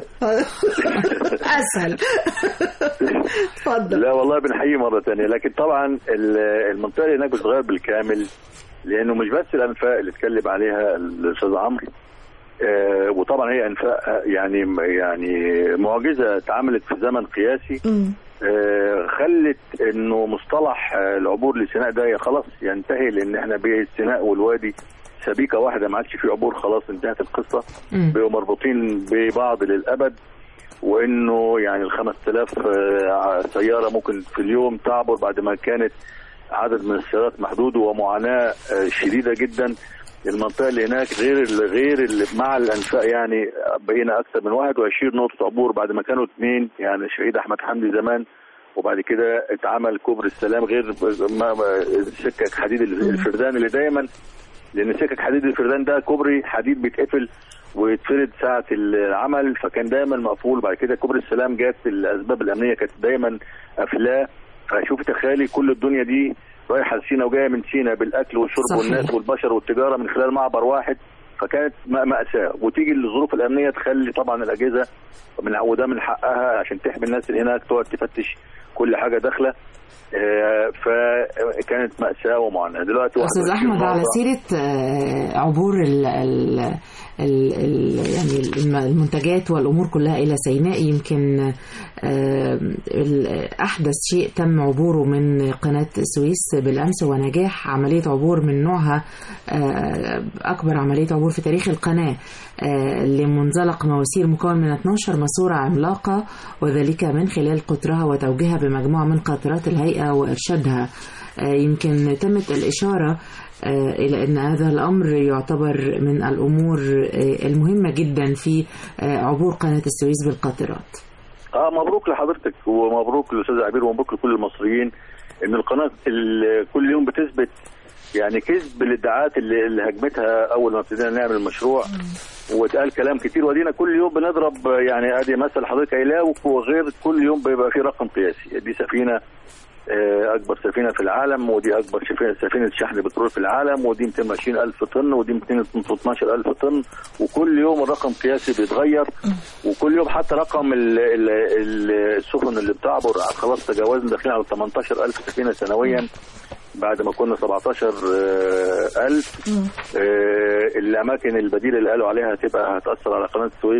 اسهل اتفضل لا والله بنحييه مره ثانيه لكن طبعا ال- المنطقه اللي هناك بتتغير بالكامل لانه مش بس الانفاق اللي اتكلم عليها الاستاذ عمرو آه وطبعا هي انفاق آه، يعني يعني معجزه اتعملت في زمن قياسي مم. آه، خلت انه مصطلح آه، العبور لسيناء ده خلاص ينتهي لان احنا بسيناء والوادي سبيكه واحده ما عادش في عبور خلاص انتهت القصه مم. بقوا مربوطين ببعض للابد وانه يعني ال 5000 آه، سياره ممكن في اليوم تعبر بعد ما كانت عدد من السيارات محدود ومعاناه آه، شديده جدا المنطقه اللي هناك غير ال- غير اللي مع الانفاق يعني بقينا اكثر من 21 نقطه عبور بعد ما كانوا اثنين يعني الشهيد احمد حمدي زمان وبعد كده اتعمل كوبري السلام غير ما ما- سكك حديد الفردان اللي دايما لان سكك حديد الفردان ده كوبري حديد بيتقفل ويتفرد ساعة العمل فكان دايما مقفول بعد كده كوبري السلام جت الأسباب الأمنية كانت دايما قافلاه فشوف تخيلي كل الدنيا دي رايحة لسينا وجاية من سينا بالأكل والشرب صحيح. والناس والبشر والتجارة من خلال معبر واحد فكانت م- مأساة وتيجي الظروف الأمنية تخلي طبعا الأجهزة من وده من حقها عشان تحمي الناس اللي هناك تقعد تفتش كل حاجة داخلة آه، فكانت مأساة ومعاناة دلوقتي استاذ 21 احمد على مرة. سيره آه، عبور ال ال ال ال يعني الم- المنتجات والامور كلها الى سيناء يمكن آه، ال- احدث شيء تم عبوره من قناه السويس بالامس ونجاح عمليه عبور من نوعها آه، اكبر عمليه عبور في تاريخ القناه آه، لمنزلق مواسير مكون من 12 ماسوره عملاقه وذلك من خلال قطرها وتوجيهها بمجموعه من قاطرات الهيئه وارشادها آه، يمكن تمت الإشارة آه، إلى أن هذا الأمر يعتبر من الأمور آه، المهمة جدا في آه، عبور قناة السويس بالقاطرات اه مبروك لحضرتك ومبروك للاستاذ عبير ومبروك لكل المصريين ان القناه ال- كل يوم بتثبت يعني كذب الادعاءات اللي, اللي هجمتها اول ما ابتدينا نعمل المشروع واتقال كلام كتير ودينا كل يوم بنضرب يعني ادي مثل حضرتك قايلاه وغير كل يوم بيبقى في رقم قياسي دي سفينه آه، اكبر سفينه في العالم ودي اكبر سفينه سفينه شحن بترول في العالم ودي 220 الف طن ودي 212 الف طن وكل يوم الرقم قياسي بيتغير وكل يوم حتى رقم ال- ال- ال- السفن اللي بتعبر خلاص تجاوزنا داخلين على 18 الف سفينه سنويا بعد ما كنا 17 آه، ألف آه، الأماكن البديلة اللي قالوا عليها هتبقى هتأثر على قناة السويس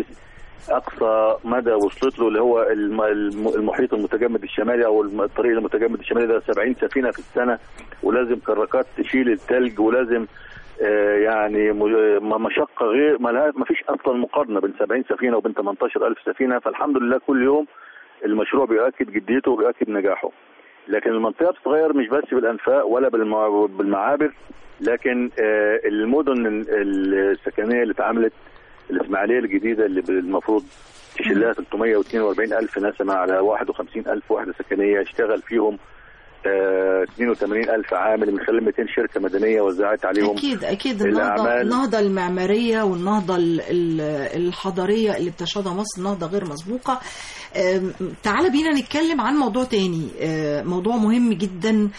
أقصى مدى وصلت له اللي هو الم- الم- المحيط المتجمد الشمالي أو الم- الطريق المتجمد الشمالي ده 70 سفينة في السنة ولازم كراكات تشيل الثلج ولازم آه، يعني م- مشقة غير ما لها- ما فيش أصلا مقارنة بين 70 سفينة وبين 18 ألف سفينة فالحمد لله كل يوم المشروع بيؤكد جديته وبيؤكد نجاحه لكن المنطقه بتتغير مش بس بالانفاق ولا بالمع- بالمعابر لكن آه، المدن السكنيه اللي اتعملت الاسماعيليه الجديده اللي المفروض تشيلها 342 الف نسمه على 51 الف وحده سكنيه اشتغل فيهم آه، 82 الف عامل من خلال 200 شركه مدنيه وزعت عليهم اكيد اكيد النهضه الأعمال. النهضه المعماريه والنهضه ال- ال- الحضاريه اللي بتشهدها مصر نهضه غير مسبوقه أم، تعال بينا نتكلم عن موضوع تاني أه، موضوع مهم جدا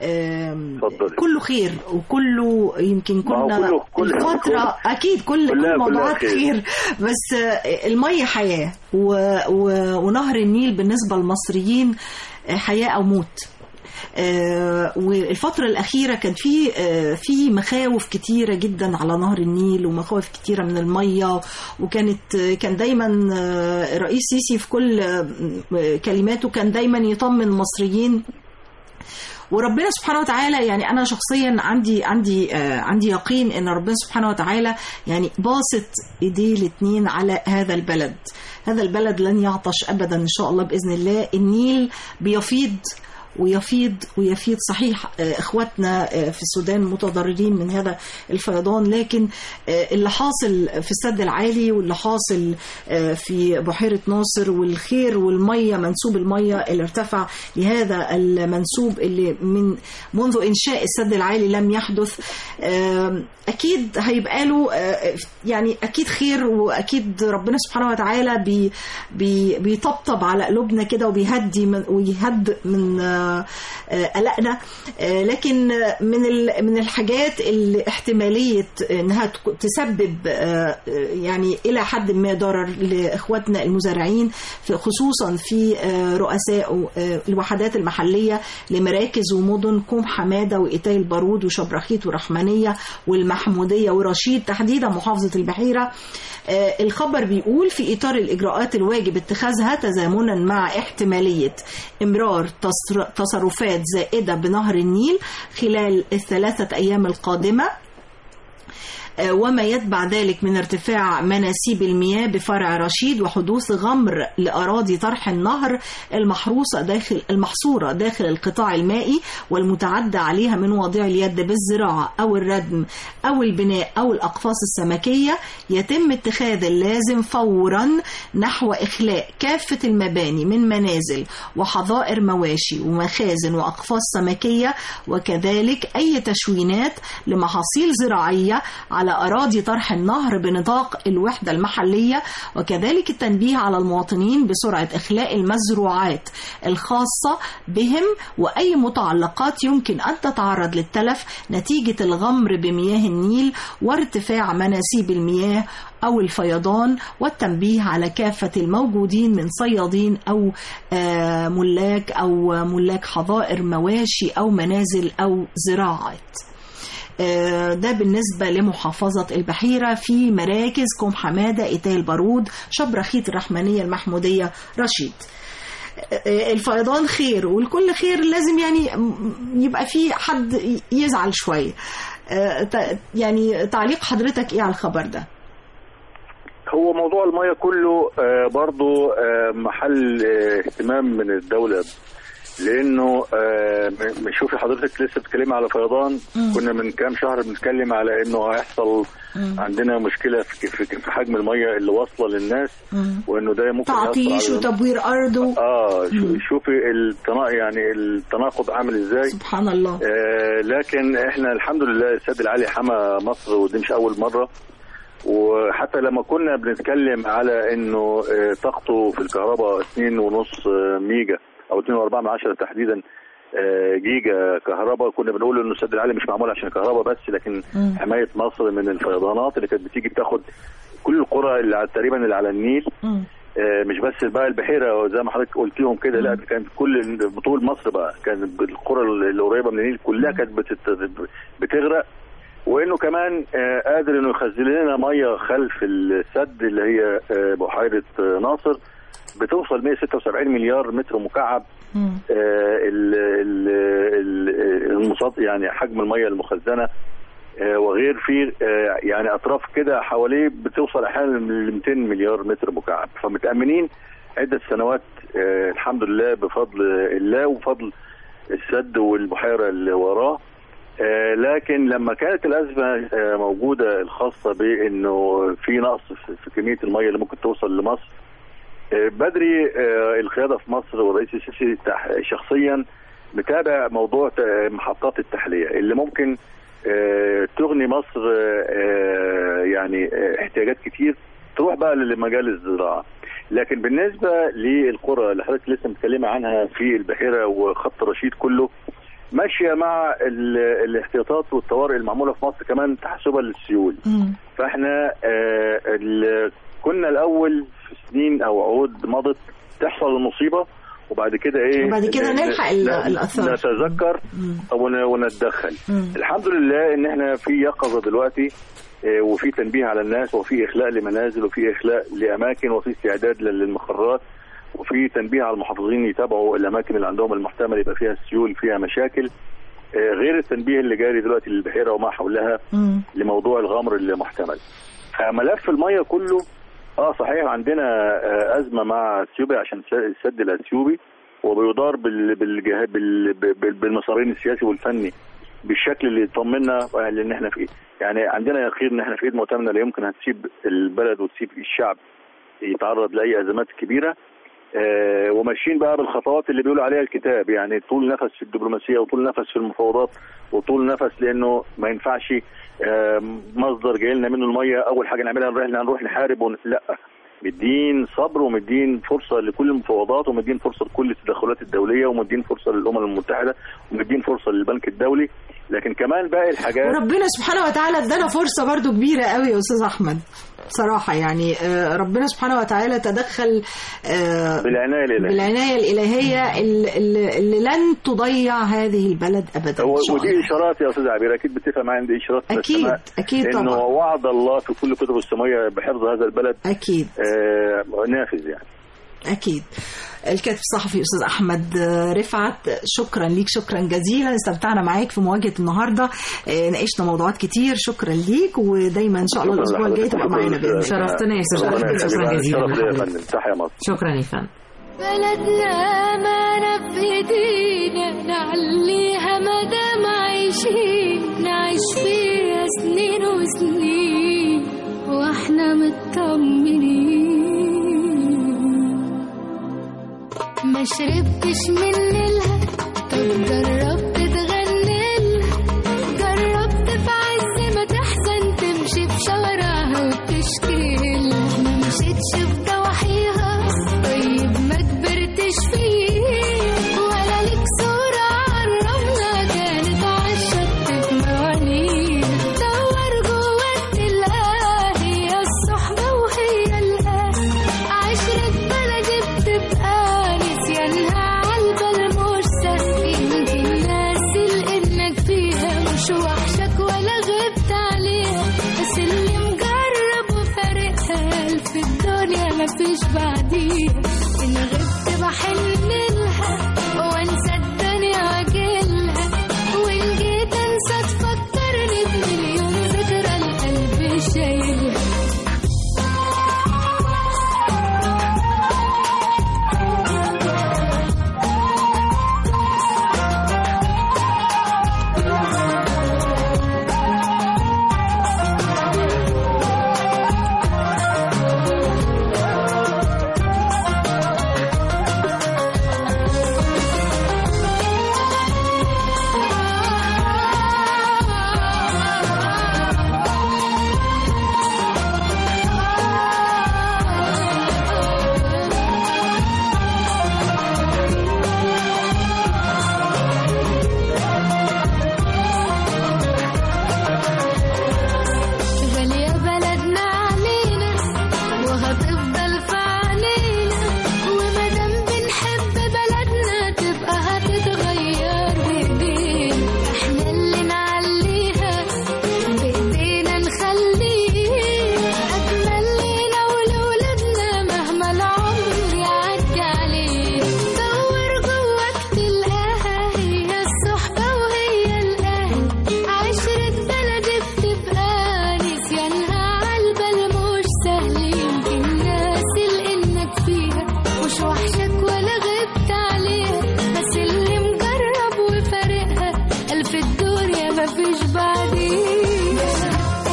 أم، اتفضلي. كله خير وكله يمكن ما هو كنا كله- كله- الفتره كله- اكيد كل كلها- كل كلها موضوعات خير. خير بس أه، الميه حياه و و ونهر النيل بالنسبه للمصريين أه، حياه او موت آه، والفترة الأخيرة كان في آه، في مخاوف كتيرة جدا على نهر النيل ومخاوف كتيرة من المية وكانت آه، كان دايما آه، الرئيس سيسي في كل آه، كلماته كان دايما يطمن المصريين وربنا سبحانه وتعالى يعني انا شخصيا عندي عندي آه عندي يقين ان ربنا سبحانه وتعالى يعني باسط ايديه الاثنين على هذا البلد هذا البلد لن يعطش ابدا ان شاء الله باذن الله النيل بيفيض ويفيض ويفيض صحيح آه، اخواتنا آه، في السودان متضررين من هذا الفيضان لكن آه، اللي حاصل في السد العالي واللي حاصل آه، في بحيره ناصر والخير والميه منسوب الميه اللي ارتفع لهذا المنسوب اللي من منذ انشاء السد العالي لم يحدث آم، اكيد هيبقى له آه، يعني اكيد خير واكيد ربنا سبحانه وتعالى بي بي بيطبطب على قلوبنا كده وبيهدي من ويهد من آه، آه، قلقنا آه، لكن آه، من ال- من الحاجات اللي احتماليه انها تك- تسبب آه، آه، يعني الى حد ما ضرر لاخواتنا المزارعين في خصوصا في آه، رؤساء آه، الوحدات المحليه لمراكز ومدن كوم حماده وايتاي البارود وشبرخيت ورحمانيه والمحموديه ورشيد تحديدا محافظه البحيره آه، الخبر بيقول في اطار الاجراءات الواجب اتخاذها تزامنا مع احتماليه امرار تصر- تصرفات زائده بنهر النيل خلال الثلاثه ايام القادمه آه، وما يتبع ذلك من ارتفاع مناسيب المياه بفرع رشيد وحدوث غمر لأراضي طرح النهر المحروسة داخل المحصورة داخل القطاع المائي والمتعدى عليها من واضع اليد بالزراعة أو الردم أو البناء أو الأقفاص السمكية يتم اتخاذ اللازم فورا نحو إخلاء كافة المباني من منازل وحظائر مواشي ومخازن وأقفاص سمكية وكذلك أي تشوينات لمحاصيل زراعية على أراضي طرح النهر بنطاق الوحدة المحلية وكذلك التنبيه على المواطنين بسرعة إخلاء المزروعات الخاصة بهم وأي متعلقات يمكن أن تتعرض للتلف نتيجة الغمر بمياه النيل وارتفاع مناسيب المياه أو الفيضان والتنبيه على كافة الموجودين من صيادين أو آه، ملاك أو ملاك حظائر مواشي أو منازل أو زراعات آه، ده بالنسبة لمحافظة البحيرة في مراكز كوم حمادة إيتاي البارود شبرخيت الرحمنية المحمودية رشيد آه، الفيضان خير والكل خير لازم يعني م- يبقى في حد ي- يزعل شوية آه، ت- يعني تعليق حضرتك ايه على الخبر ده هو موضوع المياه كله آه، برضو آه، محل آه، اهتمام من الدولة لانه آه، م- م- شوفي حضرتك لسه بتتكلمي على فيضان كنا من كام شهر بنتكلم على انه هيحصل عندنا مشكله في في في حجم المياه اللي واصله للناس وانه ده ممكن يأثر تعطيش على- وتبوير أرض و- اه شو- شوفي التنا... يعني التناقض عامل ازاي سبحان الله آه لكن احنا الحمد لله السد العالي حمى مصر ودي مش اول مره وحتى لما كنا بنتكلم على انه آه، طاقته في الكهرباء 2.5 ميجا او 2.4 من عشرة تحديدا آه، جيجا كهرباء كنا بنقول انه السد العالي مش معمول عشان الكهرباء بس لكن حمايه مصر من الفيضانات اللي كانت بتيجي بتاخد كل القرى اللي على- تقريبا اللي على النيل مم. آه، مش بس بقى البحيره زي ما حضرتك قلتيهم كده لا ده كانت كل بطول مصر بقى كانت القرى اللي قريبه من النيل كلها كانت بتت- بتغرق وانه كمان آه، قادر انه يخزن لنا ميه خلف السد اللي هي آه، بحيره آه، ناصر بتوصل 176 مليار متر مكعب مم. آه، ال- ال- ال- المصاد يعني حجم الميه المخزنه آه، وغير في آه، يعني اطراف كده حواليه بتوصل احيانا ل 200 مليار متر مكعب فمتامنين عده سنوات آه، الحمد لله بفضل الله وفضل السد والبحيره اللي وراه آه، لكن لما كانت الازمه آه، موجوده الخاصه بانه في نقص في- في كميه الميه اللي ممكن توصل لمصر آه، بدري آه، القياده في مصر والرئيس السيسي تح- شخصيا متابع موضوع ت- محطات التحليه اللي ممكن آه، تغني مصر آه، آه، يعني آه، احتياجات كتير تروح بقى لمجال الزراعه لكن بالنسبه للقرى اللي حضرتك لسه متكلمه عنها في البحيره وخط رشيد كله ماشيه مع ال- الاحتياطات والطوارئ المعموله في مصر كمان تحسبا للسيول مم. فاحنا آه ال- كنا الاول في سنين او عهود مضت تحصل المصيبه وبعد كده ايه وبعد كده ن- نلحق ال- ن- الآثار. نتذكر مم. ون- ونتدخل مم. الحمد لله ان احنا في يقظه دلوقتي آه، وفي تنبيه على الناس وفي اخلاء لمنازل وفي اخلاء لاماكن وفي استعداد لل- للمخرات وفي تنبيه على المحافظين يتابعوا الاماكن اللي عندهم المحتمل يبقى فيها سيول فيها مشاكل آه، غير التنبيه اللي جاري دلوقتي للبحيره وما حولها مم. لموضوع الغمر المحتمل ملف الميه كله اه صحيح عندنا آه ازمه مع اثيوبيا عشان س- السد الاثيوبي وبيدار بال- بالجه- بال- بال- بالمسارين السياسي والفني بالشكل اللي يطمنا لان احنا في يعني عندنا يقين ان احنا في ايد مؤتمنه لا يمكن هتسيب البلد وتسيب الشعب يتعرض لاي ازمات كبيره آه وماشيين بقى بالخطوات اللي بيقولوا عليها الكتاب يعني طول نفس في الدبلوماسيه وطول نفس في المفاوضات وطول نفس لانه ما ينفعش آه مصدر جاي لنا منه الميه اول حاجه نعملها نروح هنروح نحارب ون... لا مدين صبر ومدين فرصه لكل المفاوضات ومدين فرصه لكل التدخلات الدوليه ومدين فرصه للامم المتحده ومدين فرصه للبنك الدولي لكن كمان باقي الحاجات وربنا سبحانه وتعالى ادانا فرصه برضو كبيره قوي يا استاذ احمد بصراحه يعني آه، ربنا سبحانه وتعالى تدخل آه، بالعنايه الالهيه بالعنايه الالهيه اللي, اللي- اللي لن تضيع هذه البلد ابدا هو إن شاء ودي الله. اشارات يا استاذ عبير اكيد بتفهم معايا إن دي اشارات من أكيد، السماء أكيد انه طبعاً. وعد الله في كل كتب السماويه بحفظ هذا البلد اكيد آه نافذ يعني اكيد الكاتب الصحفي استاذ احمد رفعت شكرا ليك شكرا جزيلا استمتعنا معاك في مواجهه النهارده آه، ناقشنا موضوعات كتير شكرا ليك ودايما ان شاء الله الاسبوع الجاي تبقى معانا باذن الله شرفتنا يا أستاذ ربنا أحمد. شكرا يخليك. جزيلا شرف ليا يا لحضرتك. فندم تحيا مصر شكرا يا فندم بلدنا أمانة في إيدينا نعليها مدام عايشين نعيش فيها سنين وسنين وإحنا مطمنين ما شربتش من نيلها طب جربت تغني لها جربت في عز ما تحزن تمشي في شوارعها وتشكي لها ما مشيتش في ضواحيها طيب ما كبرتش فيه ولا ليك صورة عالرملة كانت عالشط في موانيها دور جواك تلقاها هي الصحبة وهي الأهل عشرة بلدي بتبقى نسيانها عالبال مش سهل يمكن ناسي لإنك فيها مش وحشك ولا غبت عليها بس اللي مجرب وفارقها في الدنيا مفيش بعديها إن غبت بحن لها وانسى الدنيا واجيلها وإن جيت انسى تفكرني بمليون ذكرى القلب شايلها غالية بلدنا علينا وهتفضل في عينينا ومادام بنحب بلدنا تبقى هتتغير بايدينا احنا اللي نعليها بايدينا نخليها اجمل لينا ولولادنا مهما العمر يعدي عليه دور جواك تلقاها هي الصحبة وهي الاهل عشرة بلدي بتبقى نسيانها عالبال مش سهل يمكن ناسي لانك فيها مش وحشك ولا غبت عليها بس اللي مجرب وفارقها الف الدنيا مفيش بعديها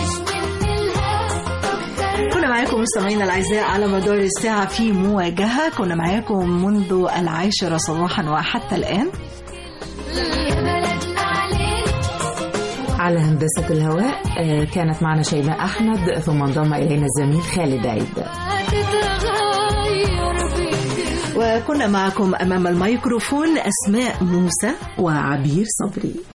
كنا معاكم مستمعينا الاعزاء على مدار الساعه في مواجهه كنا معاكم منذ العاشره صباحا وحتى الان على هندسة الهواء آه، كانت معنا شيماء أحمد ثم انضم إلينا الزميل خالد عيد هتتغير بيديها وكنا معكم امام الميكروفون اسماء موسى وعبير صبري